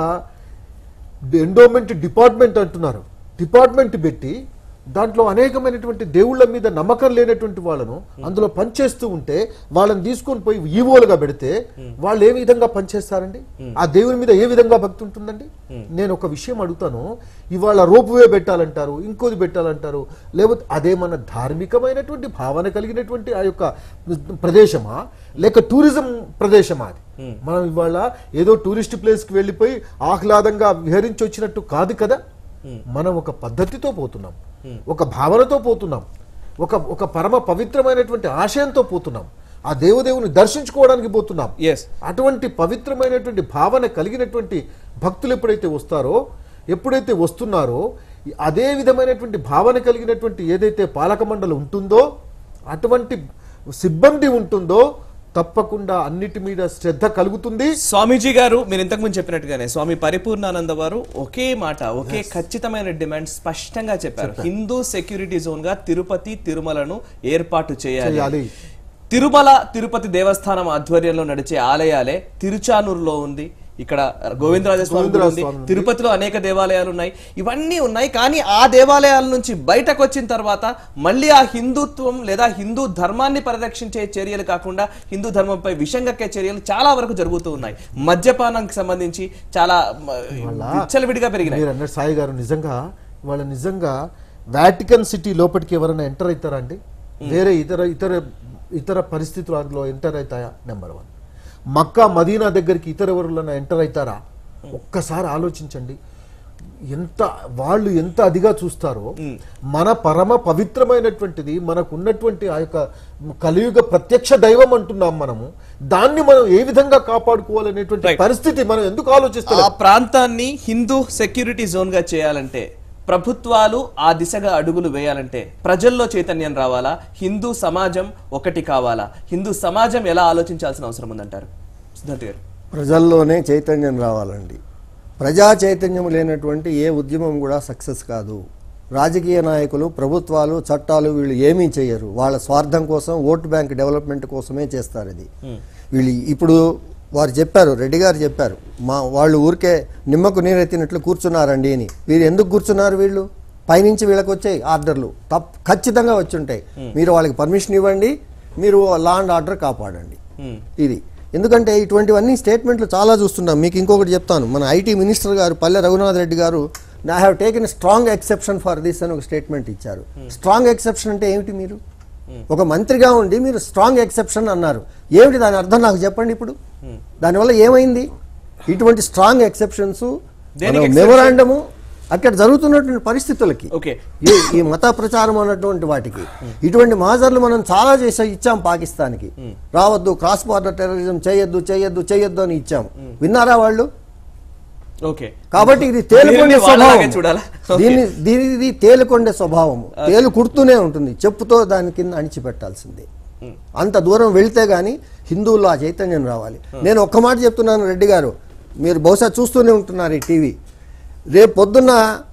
ఎండోమెంట్ డిపార్ట్మెంట్ అంటున్నారు డిపార్ట్మెంట్ పెట్టి దాంట్లో అనేకమైనటువంటి దేవుళ్ళ మీద నమ్మకం లేనటువంటి వాళ్ళను అందులో పనిచేస్తూ ఉంటే వాళ్ళని తీసుకొని పోయి ఈవోలుగా పెడితే వాళ్ళు ఏ విధంగా పనిచేస్తారండి ఆ దేవుని మీద ఏ విధంగా భక్తి ఉంటుందండి నేను ఒక విషయం అడుగుతాను ఇవాళ రోపువే పెట్టాలంటారు ఇంకోది పెట్టాలంటారు లేకపోతే అదేమన్నా ధార్మికమైనటువంటి భావన కలిగినటువంటి ఆ యొక్క ప్రదేశమా లేక టూరిజం ప్రదేశమా అది మనం ఇవాళ ఏదో టూరిస్ట్ ప్లేస్కి వెళ్ళిపోయి ఆహ్లాదంగా విహరించి వచ్చినట్టు కాదు కదా మనం ఒక పద్ధతితో పోతున్నాం ఒక భావనతో పోతున్నాం ఒక ఒక పరమ పవిత్రమైనటువంటి ఆశయంతో పోతున్నాం ఆ దేవదేవుని దర్శించుకోవడానికి పోతున్నాం Yes. అటువంటి పవిత్రమైనటువంటి భావన కలిగినటువంటి భక్తులు ఎప్పుడైతే వస్తారో ఎప్పుడైతే వస్తున్నారో ఈ- అదే విధమైనటువంటి భావన కలిగినటువంటి ఏదైతే పాలక మండలి ఉంటుందో అటువంటి సిబ్బంది ఉంటుందో తప్పకుండా అన్నిటి మీద శ్రద్ధ కలుగుతుంది స్వామీజీ గారు మీరు ఇంతకుముందు చెప్పినట్టుగానే స్వామి పరిపూర్ణానంద వారు ఒకే మాట ఒకే ఖచ్చితమైన డిమాండ్ స్పష్టంగా చెప్పారు హిందూ సెక్యూరిటీ జోన్ గా తిరుపతి తిరుమలను ఏర్పాటు చేయాలి చేయాలి. తిరుమల తిరుపతి దేవస్థానం ఆధ్వర్యంలో నడిచే ఆలయాలే తిరుచానూరులో ఉంది ఇక్కడ గోవిందరాజస్వామి గుడి ఉంది గోవిందరాజస్వామి ఉంది. తిరుపతిలో అనేక దేవాలయాలు ఉన్నాయి ఇవన్నీ ఉన్నాయి కానీ ఆ దేవాలయాల నుంచి బయటకు వచ్చిన తర్వాత మళ్ళీ ఆ హిందుత్వం లేదా హిందూ ధర్మాన్ని పరిరక్షించే చర్యలు కాకుండా హిందూ ధర్మంపై విషంగక్కే చర్యలు చాలా వరకు జరుగుతూ ఉన్నాయి మద్యపానానికి సంబంధించి చాలా మ, విచ్చలవిడిగా పెరిగినాయి మీరు అన్నట్టు సాయి గారు నిజంగా వాళ్ళ నిజంగా వాటికన్ సిటీ లోపలికి ఎవరైనా ఎంటర్ అవుతారా అండి వేరే ఇతర ఇతర ఇతర పరిస్థితులు అందులో ఎంటర్ అవుతాయా నెంబర్ వన్ మక్కా మదీనా దగ్గరికి ఇతర ఎవరైనా ఎంటర్ అవుతారా ఒక్కసారి ఆలోచించండి ఎంత వాళ్ళు ఎంత అదిగా చూస్తారో మన పరమ పవిత్రమైనటువంటిది మనకు ఉన్నటువంటి ఆ యొక్క కలియుగ ప్రత్యక్ష దైవం అంటున్నాం మనము దాన్ని మనం ఏ విధంగా కాపాడుకోవాలనేటువంటి Right. పరిస్థితి మనం ఎందుకు ఆలోచిస్తాం ఆ ప్రాంతాన్ని హిందూ సెక్యూరిటీ జోన్ గా చేయాలంటే ప్రభుత్వాలు ఆ దిశగా అడుగులు వేయాలంటే ప్రజల్లో చైతన్యం రావాలా హిందూ సమాజం ఒకటి కావాలా హిందూ సమాజం ఎలా ఆలోచించాల్సిన అవసరం ఉందంటారు సిద్ధార్థ్ గారు ప్రజల్లోనే చైతన్యం రావాలండి ప్రజా చైతన్యం లేనటువంటి ఏ ఉద్యమం కూడా సక్సెస్ కాదు రాజకీయ నాయకులు ప్రభుత్వాలు చట్టాలు వీళ్ళు ఏమీ చేయరు వాళ్ళ స్వార్థం కోసం ఓటు బ్యాంక్ డెవలప్మెంట్ కోసమే చేస్తారు ఇది వీళ్ళు ఇప్పుడు వారు చెప్పారు రెడ్డి గారు చెప్పారు మా వాళ్ళు ఊరికే నిమ్మకు నీరెత్తినట్లు కూర్చున్నారండి అని వీరు ఎందుకు కూర్చున్నారు వీళ్ళు పైనుంచి వీళ్ళకి వచ్చాయి ఆర్డర్లు తప్ ఖచ్చితంగా వచ్చి ఉంటాయి మీరు వాళ్ళకి పర్మిషన్ ఇవ్వండి మీరు లా అండ్ ఆర్డర్ కాపాడండి ఇది ఎందుకంటే ఇటువంటివన్నీ స్టేట్మెంట్లు చాలా చూస్తున్నాం మీకు ఇంకొకటి చెప్తాను మన ఐటీ మినిస్టర్ గారు పల్లె రఘునాథ్ రెడ్డి గారు I have taken strong exception for this అని ఒక స్టేట్మెంట్ ఇచ్చారు స్ట్రాంగ్ ఎక్సెప్షన్ అంటే ఏమిటి మీరు ఒక మంత్రిగా ఉండి మీరు స్ట్రాంగ్ ఎక్సెప్షన్ అన్నారు ఏమిటి దాని అర్థం నాకు చెప్పండి ఇప్పుడు దానివల్ల ఏమైంది ఇటువంటి స్ట్రాంగ్ ఎక్సెప్షన్స్ దేనికి exception? మెమోరాండము అక్కడ జరుగుతున్నటువంటి పరిస్థితులకి ఓకే ఈ ఈ మత ప్రచారం అన్నటువంటి వాటికి ఇటువంటి మాజర్లు మనం చాలా చేసా ఇచ్చాం పాకిస్తాన్కి రావద్దు క్రాస్ బార్డర్ టెర్రరిజం చేయొద్దు చేయొద్దు చేయొద్దు అని ఇచ్చాం విన్నారా వాళ్ళు ఓకే కాబట్టి ఇది తేలుకొండే దీనిని వాళ్ళలాగే స్వభావం చూడాలా? ఓకే. దీన్ని దీని ఇది తేలుకొండే స్వభావం తేలు కుడుతూనే ఉంటుంది చెప్పుతో దాని కింద అణిచిపెట్టాల్సిందే అంత దూరం వెళ్తే గానీ హిందువుల్లో ఆ చైతన్యం రావాలి నేను ఒక్క మాట చెప్తున్నాను రెడ్డి గారు మీరు బహుశా చూస్తూనే ఉంటున్నారు ఈ టీవీ రేపు పొద్దున్న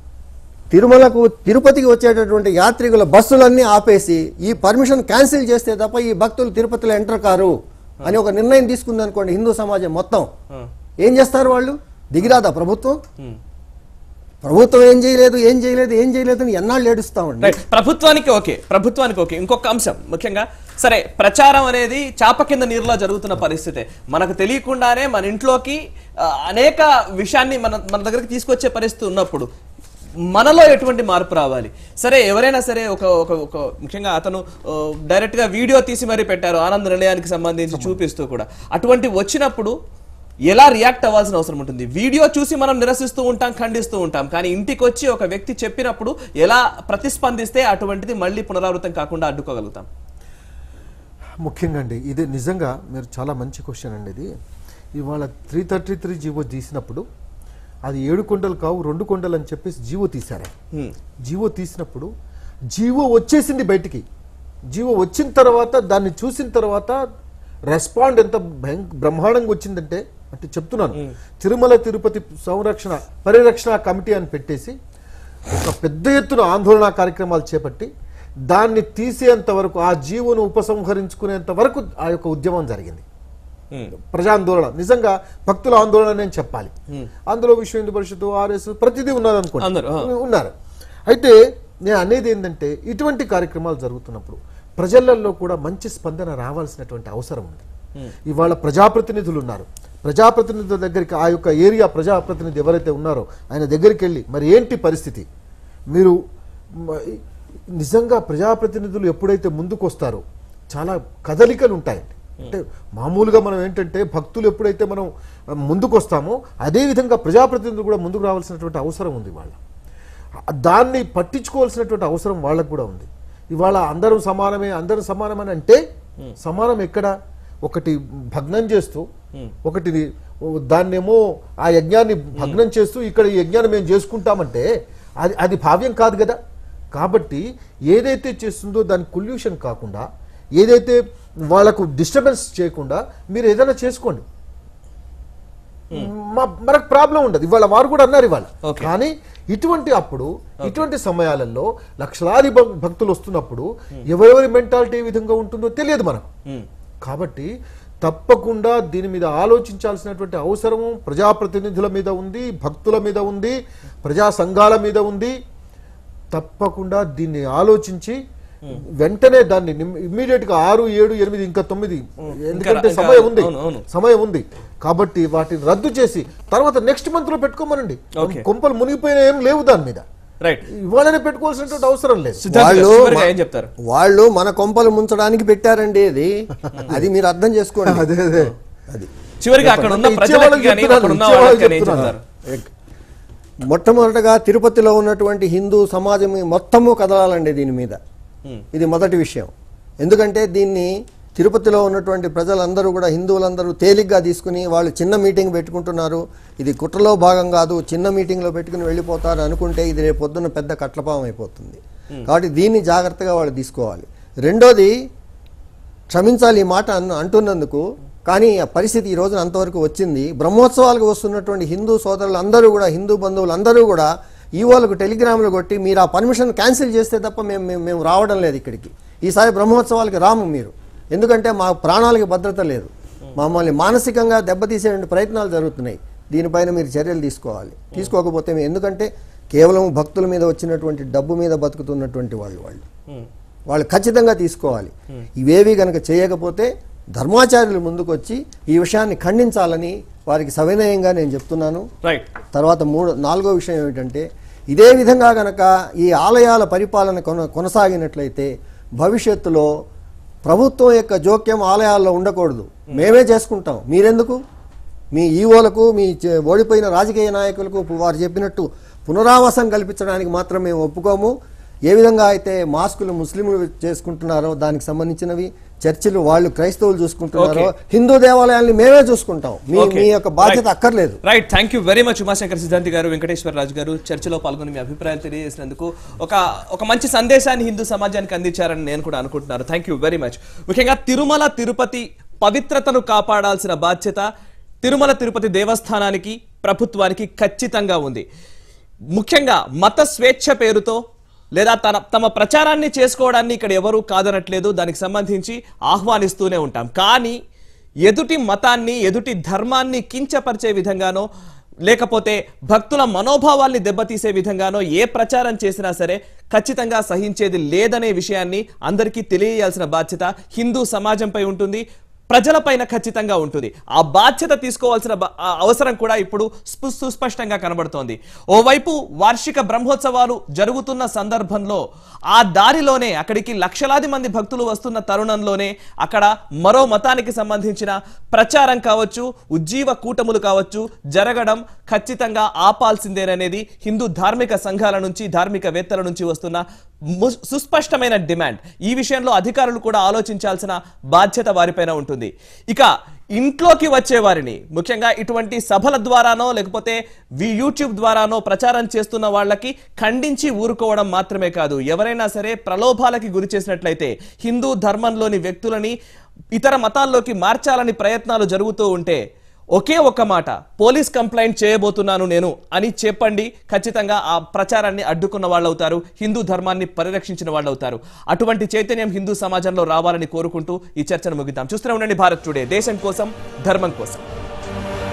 తిరుమలకు తిరుపతికి వచ్చేటటువంటి యాత్రికుల బస్సులన్నీ ఆపేసి ఈ పర్మిషన్ క్యాన్సిల్ చేస్తే తప్ప ఈ భక్తులు తిరుపతిలో ఎంటర్ కారు అని ఒక నిర్ణయం తీసుకుంది అనుకోండి హిందూ సమాజం మొత్తం ఏం చేస్తారు వాళ్ళు దిగిరాదా ప్రభుత్వం ప్రభుత్వం ఏం చేయలేదు ఏం చేయలేదు ఏం చేయలేదు అని ఎన్నాళ్ళు ఏడుస్తామండి రైట్ ప్రభుత్వానికి ఓకే ప్రభుత్వానికి ఓకే ఇంకొక అంశం ముఖ్యంగా సరే ప్రచారం అనేది చాప కింద నీరులో జరుగుతున్న పరిస్థితే మనకు తెలియకుండానే మన ఇంట్లోకి ఆ, అనేక విషయాన్ని మన మన దగ్గరికి తీసుకొచ్చే పరిస్థితి ఉన్నప్పుడు మనలో ఎటువంటి మార్పు రావాలి సరే ఎవరైనా సరే ఒక ఒక ఒక ముఖ్యంగా అతను ఆ, డైరెక్ట్ గా వీడియో తీసి మరీ పెట్టారు ఆనంద నిలయానికి సంబంధించి చూపిస్తూ కూడా అటువంటి వచ్చినప్పుడు ఎలా రియాక్ట్ అవ్వాల్సిన అవసరం ఉంటుంది వీడియో చూసి మనం నిరసిస్తూ ఉంటాం ఖండిస్తూ ఉంటాం కానీ ఇంటికి వచ్చి ఒక వ్యక్తి చెప్పినప్పుడు ఎలా ప్రతిస్పందిస్తే అటువంటిది మళ్ళీ పునరావృతం కాకుండా అడ్డుకోగలుగుతాం ముఖ్యంగా అండి ఇది నిజంగా మీరు చాలా మంచి క్వశ్చన్ అండి ఇది ఇవాళ త్రీ థర్టీ త్రీ జీవో తీసినప్పుడు అది ఏడు కొండలు కావు రెండు కొండలు అని చెప్పేసి జీవో తీశారు హ్మ్. జీవో తీసినప్పుడు జీవో వచ్చేసింది బయటికి జీవో వచ్చిన తర్వాత దాన్ని చూసిన తర్వాత రెస్పాండ్ ఎంత భయం- బ్రహ్మాండంగా వచ్చిందంటే అంటే చెప్తున్నాను తిరుమల తిరుపతి సంరక్షణ పరిరక్షణ కమిటీ అని పెట్టేసి ఒక పెద్ద ఎత్తున ఆందోళన కార్యక్రమాలు చేపట్టి దాన్ని తీసేంత వరకు ఆ జీవోను ఉపసంహరించుకునేంత వరకు ఆ యొక్క ఉద్యమం జరిగింది ప్రజాందోళన నిజంగా భక్తుల ఆందోళన నేను చెప్పాలి అందులో విశ్వ హిందూ పరిషత్తు ఆర్ఎస్ ప్రతిదీ ఉన్నది అందరూ, ఆ. అనుకోండి ఉన్నారు అయితే నేను అనేది ఏంటంటే ఇటువంటి కార్యక్రమాలు జరుగుతున్నప్పుడు ప్రజలలో కూడా మంచి స్పందన రావాల్సినటువంటి అవసరం ఉంది ఇవాళ ప్రజాప్రతినిధులు ఉన్నారు ప్రజాప్రతినిధుల దగ్గరికి ఆ యొక్క ఏరియా ప్రజాప్రతినిధి ఎవరైతే ఉన్నారో ఆయన దగ్గరికి వెళ్ళి మరి ఏంటి పరిస్థితి మీరు మ- నిజంగా ప్రజాప్రతినిధులు ఎప్పుడైతే ముందుకు వస్తారో చాలా కదలికలు ఉంటాయండి అంటే మామూలుగా మనం ఏంటంటే భక్తులు ఎప్పుడైతే మనం ముందుకు వస్తామో అదే విధంగా ప్రజాప్రతినిధులు కూడా ముందుకు రావాల్సినటువంటి అవసరం ఉంది వాళ్ళ దాన్ని పట్టించుకోవాల్సినటువంటి అవసరం వాళ్ళకు కూడా ఉంది ఇవాళ అందరూ సమానమే అందరూ సమానమని అంటే సమానం ఎక్కడ ఒకటి భగ్నం చేస్తూ ఒకటి దాన్నేమో ఆ యజ్ఞాన్ని భగ్నం చేస్తూ ఇక్కడ ఈ యజ్ఞాన్ని మేము చేసుకుంటామంటే అది అది భావ్యం కాదు కదా కాబట్టి ఏదైతే చేస్తుందో దాని పొల్యూషన్ కాకుండా ఏదైతే వాళ్ళకు డిస్టర్బెన్స్ చేయకుండా మీరు ఏదైనా చేసుకోండి మా- మనకు ప్రాబ్లం ఉండదు ఇవాళ వారు కూడా అన్నారు ఇవాళ Okay. కానీ ఇటువంటి అప్పుడు ఇటువంటి సమయాలలో లక్షలాది భక్- భక్తులు వస్తున్నప్పుడు ఎవరెవరి మెంటాలిటీ ఏ విధంగా ఉంటుందో తెలియదు మనకు కాబట్టి తప్పకుండా దీని మీద ఆలోచించాల్సినటువంటి అవసరము ప్రజాప్రతినిధుల మీద ఉంది భక్తుల మీద ఉంది ప్రజా సంఘాల మీద ఉంది తప్పకుండా దీన్ని ఆలోచించి వెంటనే దాన్ని ఇమ్మీడియట్ గా ఆరు ఏడు ఎనిమిది ఇంకా తొమ్మిది ఎందుకంటే ఇంకా- సమయం ఉంది అవును, అవును. సమయం ఉంది కాబట్టి వాటిని రద్దు చేసి తర్వాత నెక్స్ట్ మంత్ లో పెట్టుకోమనండి Okay. కొంపలు మునిగిపోయిన ఏం లేవు దాని మీద రైట్ ఇవాళనే పెట్టుకోవాల్సినటువంటి అవసరం లేదు సిద్ధార్థ్ గారు, వాళ్ళు చివరిగా మ- ఏం చెప్తారు వాళ్ళు మన కొంపలు ముంచడానికి పెట్టారండి ఇది అది మీరు అర్థం చేసుకోండి అదే అదే అది చివరిగా అక్కడ ఉన్న అంటే ప్రజలకు ఇచ్చేవాళ్ళకి కానీ చెప్తున్నాను, అక్కడ ఉన్న ఇచ్చేవాళ్ళకి వాళ్ళకి కానీ ఏం చెప్తున్నాను. చెప్తారు మొట్టమొదటగా తిరుపతిలో ఉన్నటువంటి హిందూ సమాజం మొత్తము కదలాలండి దీని మీద ఇది మొదటి విషయం ఎందుకంటే దీన్ని తిరుపతిలో ఉన్నటువంటి ప్రజలందరూ కూడా హిందువులందరూ తేలిగ్గా తీసుకుని వాళ్ళు చిన్న మీటింగ్ పెట్టుకుంటున్నారు ఇది కుట్రలో భాగం కాదు చిన్న మీటింగ్లో పెట్టుకుని వెళ్ళిపోతారు అనుకుంటే ఇది రేపు పొద్దున్న పెద్ద కట్లపావం అయిపోతుంది కాబట్టి దీన్ని జాగ్రత్తగా వాళ్ళు తీసుకోవాలి రెండోది క్షమించాలి ఈ మాట అన్న అంటున్నందుకు కానీ ఆ పరిస్థితి ఈ రోజున అంతవరకు వచ్చింది బ్రహ్మోత్సవాలకు వస్తున్నటువంటి హిందూ సోదరులు అందరూ కూడా హిందూ బంధువులు అందరూ కూడా ఈవోలకు టెలిగ్రాములు కొట్టి మీరు ఆ పర్మిషన్ క్యాన్సిల్ చేస్తే తప్ప మేము మేము మేము రావడం లేదు ఇక్కడికి ఈసారి బ్రహ్మోత్సవాలకి రాము మీరు ఎందుకంటే మా ప్రాణాలకి భద్రత లేదు మమ్మల్ని మానసికంగా దెబ్బతీసే ప్రయత్నాలు జరుగుతున్నాయి దీనిపైన మీరు చర్యలు తీసుకోవాలి తీసుకోకపోతే మేము ఎందుకంటే కేవలం భక్తుల మీద వచ్చినటువంటి డబ్బు మీద బతుకుతున్నటువంటి వాళ్ళు వాళ్ళు వాళ్ళు ఖచ్చితంగా తీసుకోవాలి ఇవేవి గనక చేయకపోతే ధర్మాచార్యులు ముందుకొచ్చి ఈ విషయాన్ని ఖండించాలని వారికి సవినయంగా నేను చెప్తున్నాను రైట్ తర్వాత మూడు నాలుగో విషయం ఏమిటంటే ఇదే విధంగా గనక ఈ ఆలయాల పరిపాలన కొన కొనసాగినట్లయితే భవిష్యత్తులో ప్రభుత్వం యొక్క జోక్యం ఆలయాల్లో ఉండకూడదు మేమే చేసుకుంటాం మీరెందుకు మీ ఈవోలకు మీ చే- ఓడిపోయిన రాజకీయ నాయకులకు వారు చెప్పినట్టు పునరావాసం కల్పించడానికి మాత్రం మేము ఒప్పుకోము ఏ విధంగా అయితే మాస్కులు ముస్లింలు చేసుకుంటున్నారో దానికి సంబంధించినవి చర్చిలు వాళ్ళు క్రైస్తవులు చూసుకుంటున్నారో Okay. హిందూ దేవాలయాల్ని మేమే చూసుకుంటాం మీ మీ యొక్క బాధ్యత అక్కర్లేదు right thank you very much Umashankar Siddhanti గారు వెంకటేశ్వర రాజు గారు చర్చలో పాల్గొని మీ అభిప్రాయాలు తెలియజేసినందుకు ఒక ఒక మంచి సందేశాన్ని హిందూ సమాజానికి అందించారని నేను కూడా అనుకుంటున్నాను థ్యాంక్ యూ వెరీ మచ్ ముఖ్యంగా తిరుమల తిరుపతి పవిత్రతను కాపాడాల్సిన బాధ్యత తిరుమల తిరుపతి దేవస్థానానికి ప్రభుత్వానికి ఖచ్చితంగా ఉంది ముఖ్యంగా మత స్వేచ్ఛ పేరుతో లేదా తన తమ ప్రచారాన్ని చేసుకోవడాన్ని ఇక్కడ ఎవరూ కాదనట్లేదు దానికి సంబంధించి ఆహ్వానిస్తూనే ఉంటాం కానీ ఎదుటి మతాన్ని ఎదుటి ధర్మాన్ని కించపరిచే విధంగానో లేకపోతే భక్తుల మనోభావాల్ని దెబ్బతీసే విధంగానో ఏ ప్రచారం చేసినా సరే ఖచ్చితంగా సహించేది లేదనే విషయాన్ని అందరికీ తెలియజేయాల్సిన బాధ్యత హిందూ సమాజంపై ఉంటుంది ప్రజలపైన ఖచ్చితంగా ఉంటుంది ఆ బాధ్యత తీసుకోవాల్సిన బ- ఆ అవసరం కూడా ఇప్పుడు స్పు- సుస్పష్టంగా కనబడుతోంది ఓవైపు వార్షిక బ్రహ్మోత్సవాలు జరుగుతున్న సందర్భంలో ఆ దారిలోనే అక్కడికి లక్షలాది మంది భక్తులు వస్తున్న తరుణంలోనే అక్కడ మరో మతానికి సంబంధించిన ప్రచారం కావచ్చు ఉజ్జీవ కూటములు కావచ్చు జరగడం ఖచ్చితంగా ఆపాల్సిందేననేది హిందూ ధార్మిక సంఘాల నుంచి ధార్మికవేత్తల నుంచి వస్తున్న ము- సుస్పష్టమైన డిమాండ్ ఈ విషయంలో అధికారులు కూడా ఆలోచించాల్సిన బాధ్యత వారిపైన ఉంటుంది ఇక ఇంట్లోకి వచ్చే వారిని ముఖ్యంగా ఇటువంటి సభల ద్వారానో లేకపోతే వి- యూట్యూబ్ ద్వారానో ప్రచారం చేస్తున్న వాళ్ళకి ఖండించి ఊరుకోవడం మాత్రమే కాదు ఎవరైనా సరే ప్రలోభాలకి గురి చేసినట్లయితే హిందూ ధర్మంలోని వ్యక్తులని ఇతర మతాల్లోకి మార్చాలని ప్రయత్నాలు జరుగుతూ ఉంటే ఒకే ఒక్క మాట పోలీస్ కంప్లైంట్ చేయబోతున్నాను నేను అని చెప్పండి ఖచ్చితంగా ఆ ప్రచారాన్ని అడ్డుకున్న వాళ్ళు అవుతారు హిందూ ధర్మాన్ని పరిరక్షించిన వాళ్ళు అవుతారు అటువంటి చైతన్యం హిందూ సమాజంలో రావాలని కోరుకుంటూ ఈ చర్చను ముగిద్దాం చూస్తూనే ఉండండి భారత్ టుడే దేశం కోసం ధర్మం కోసం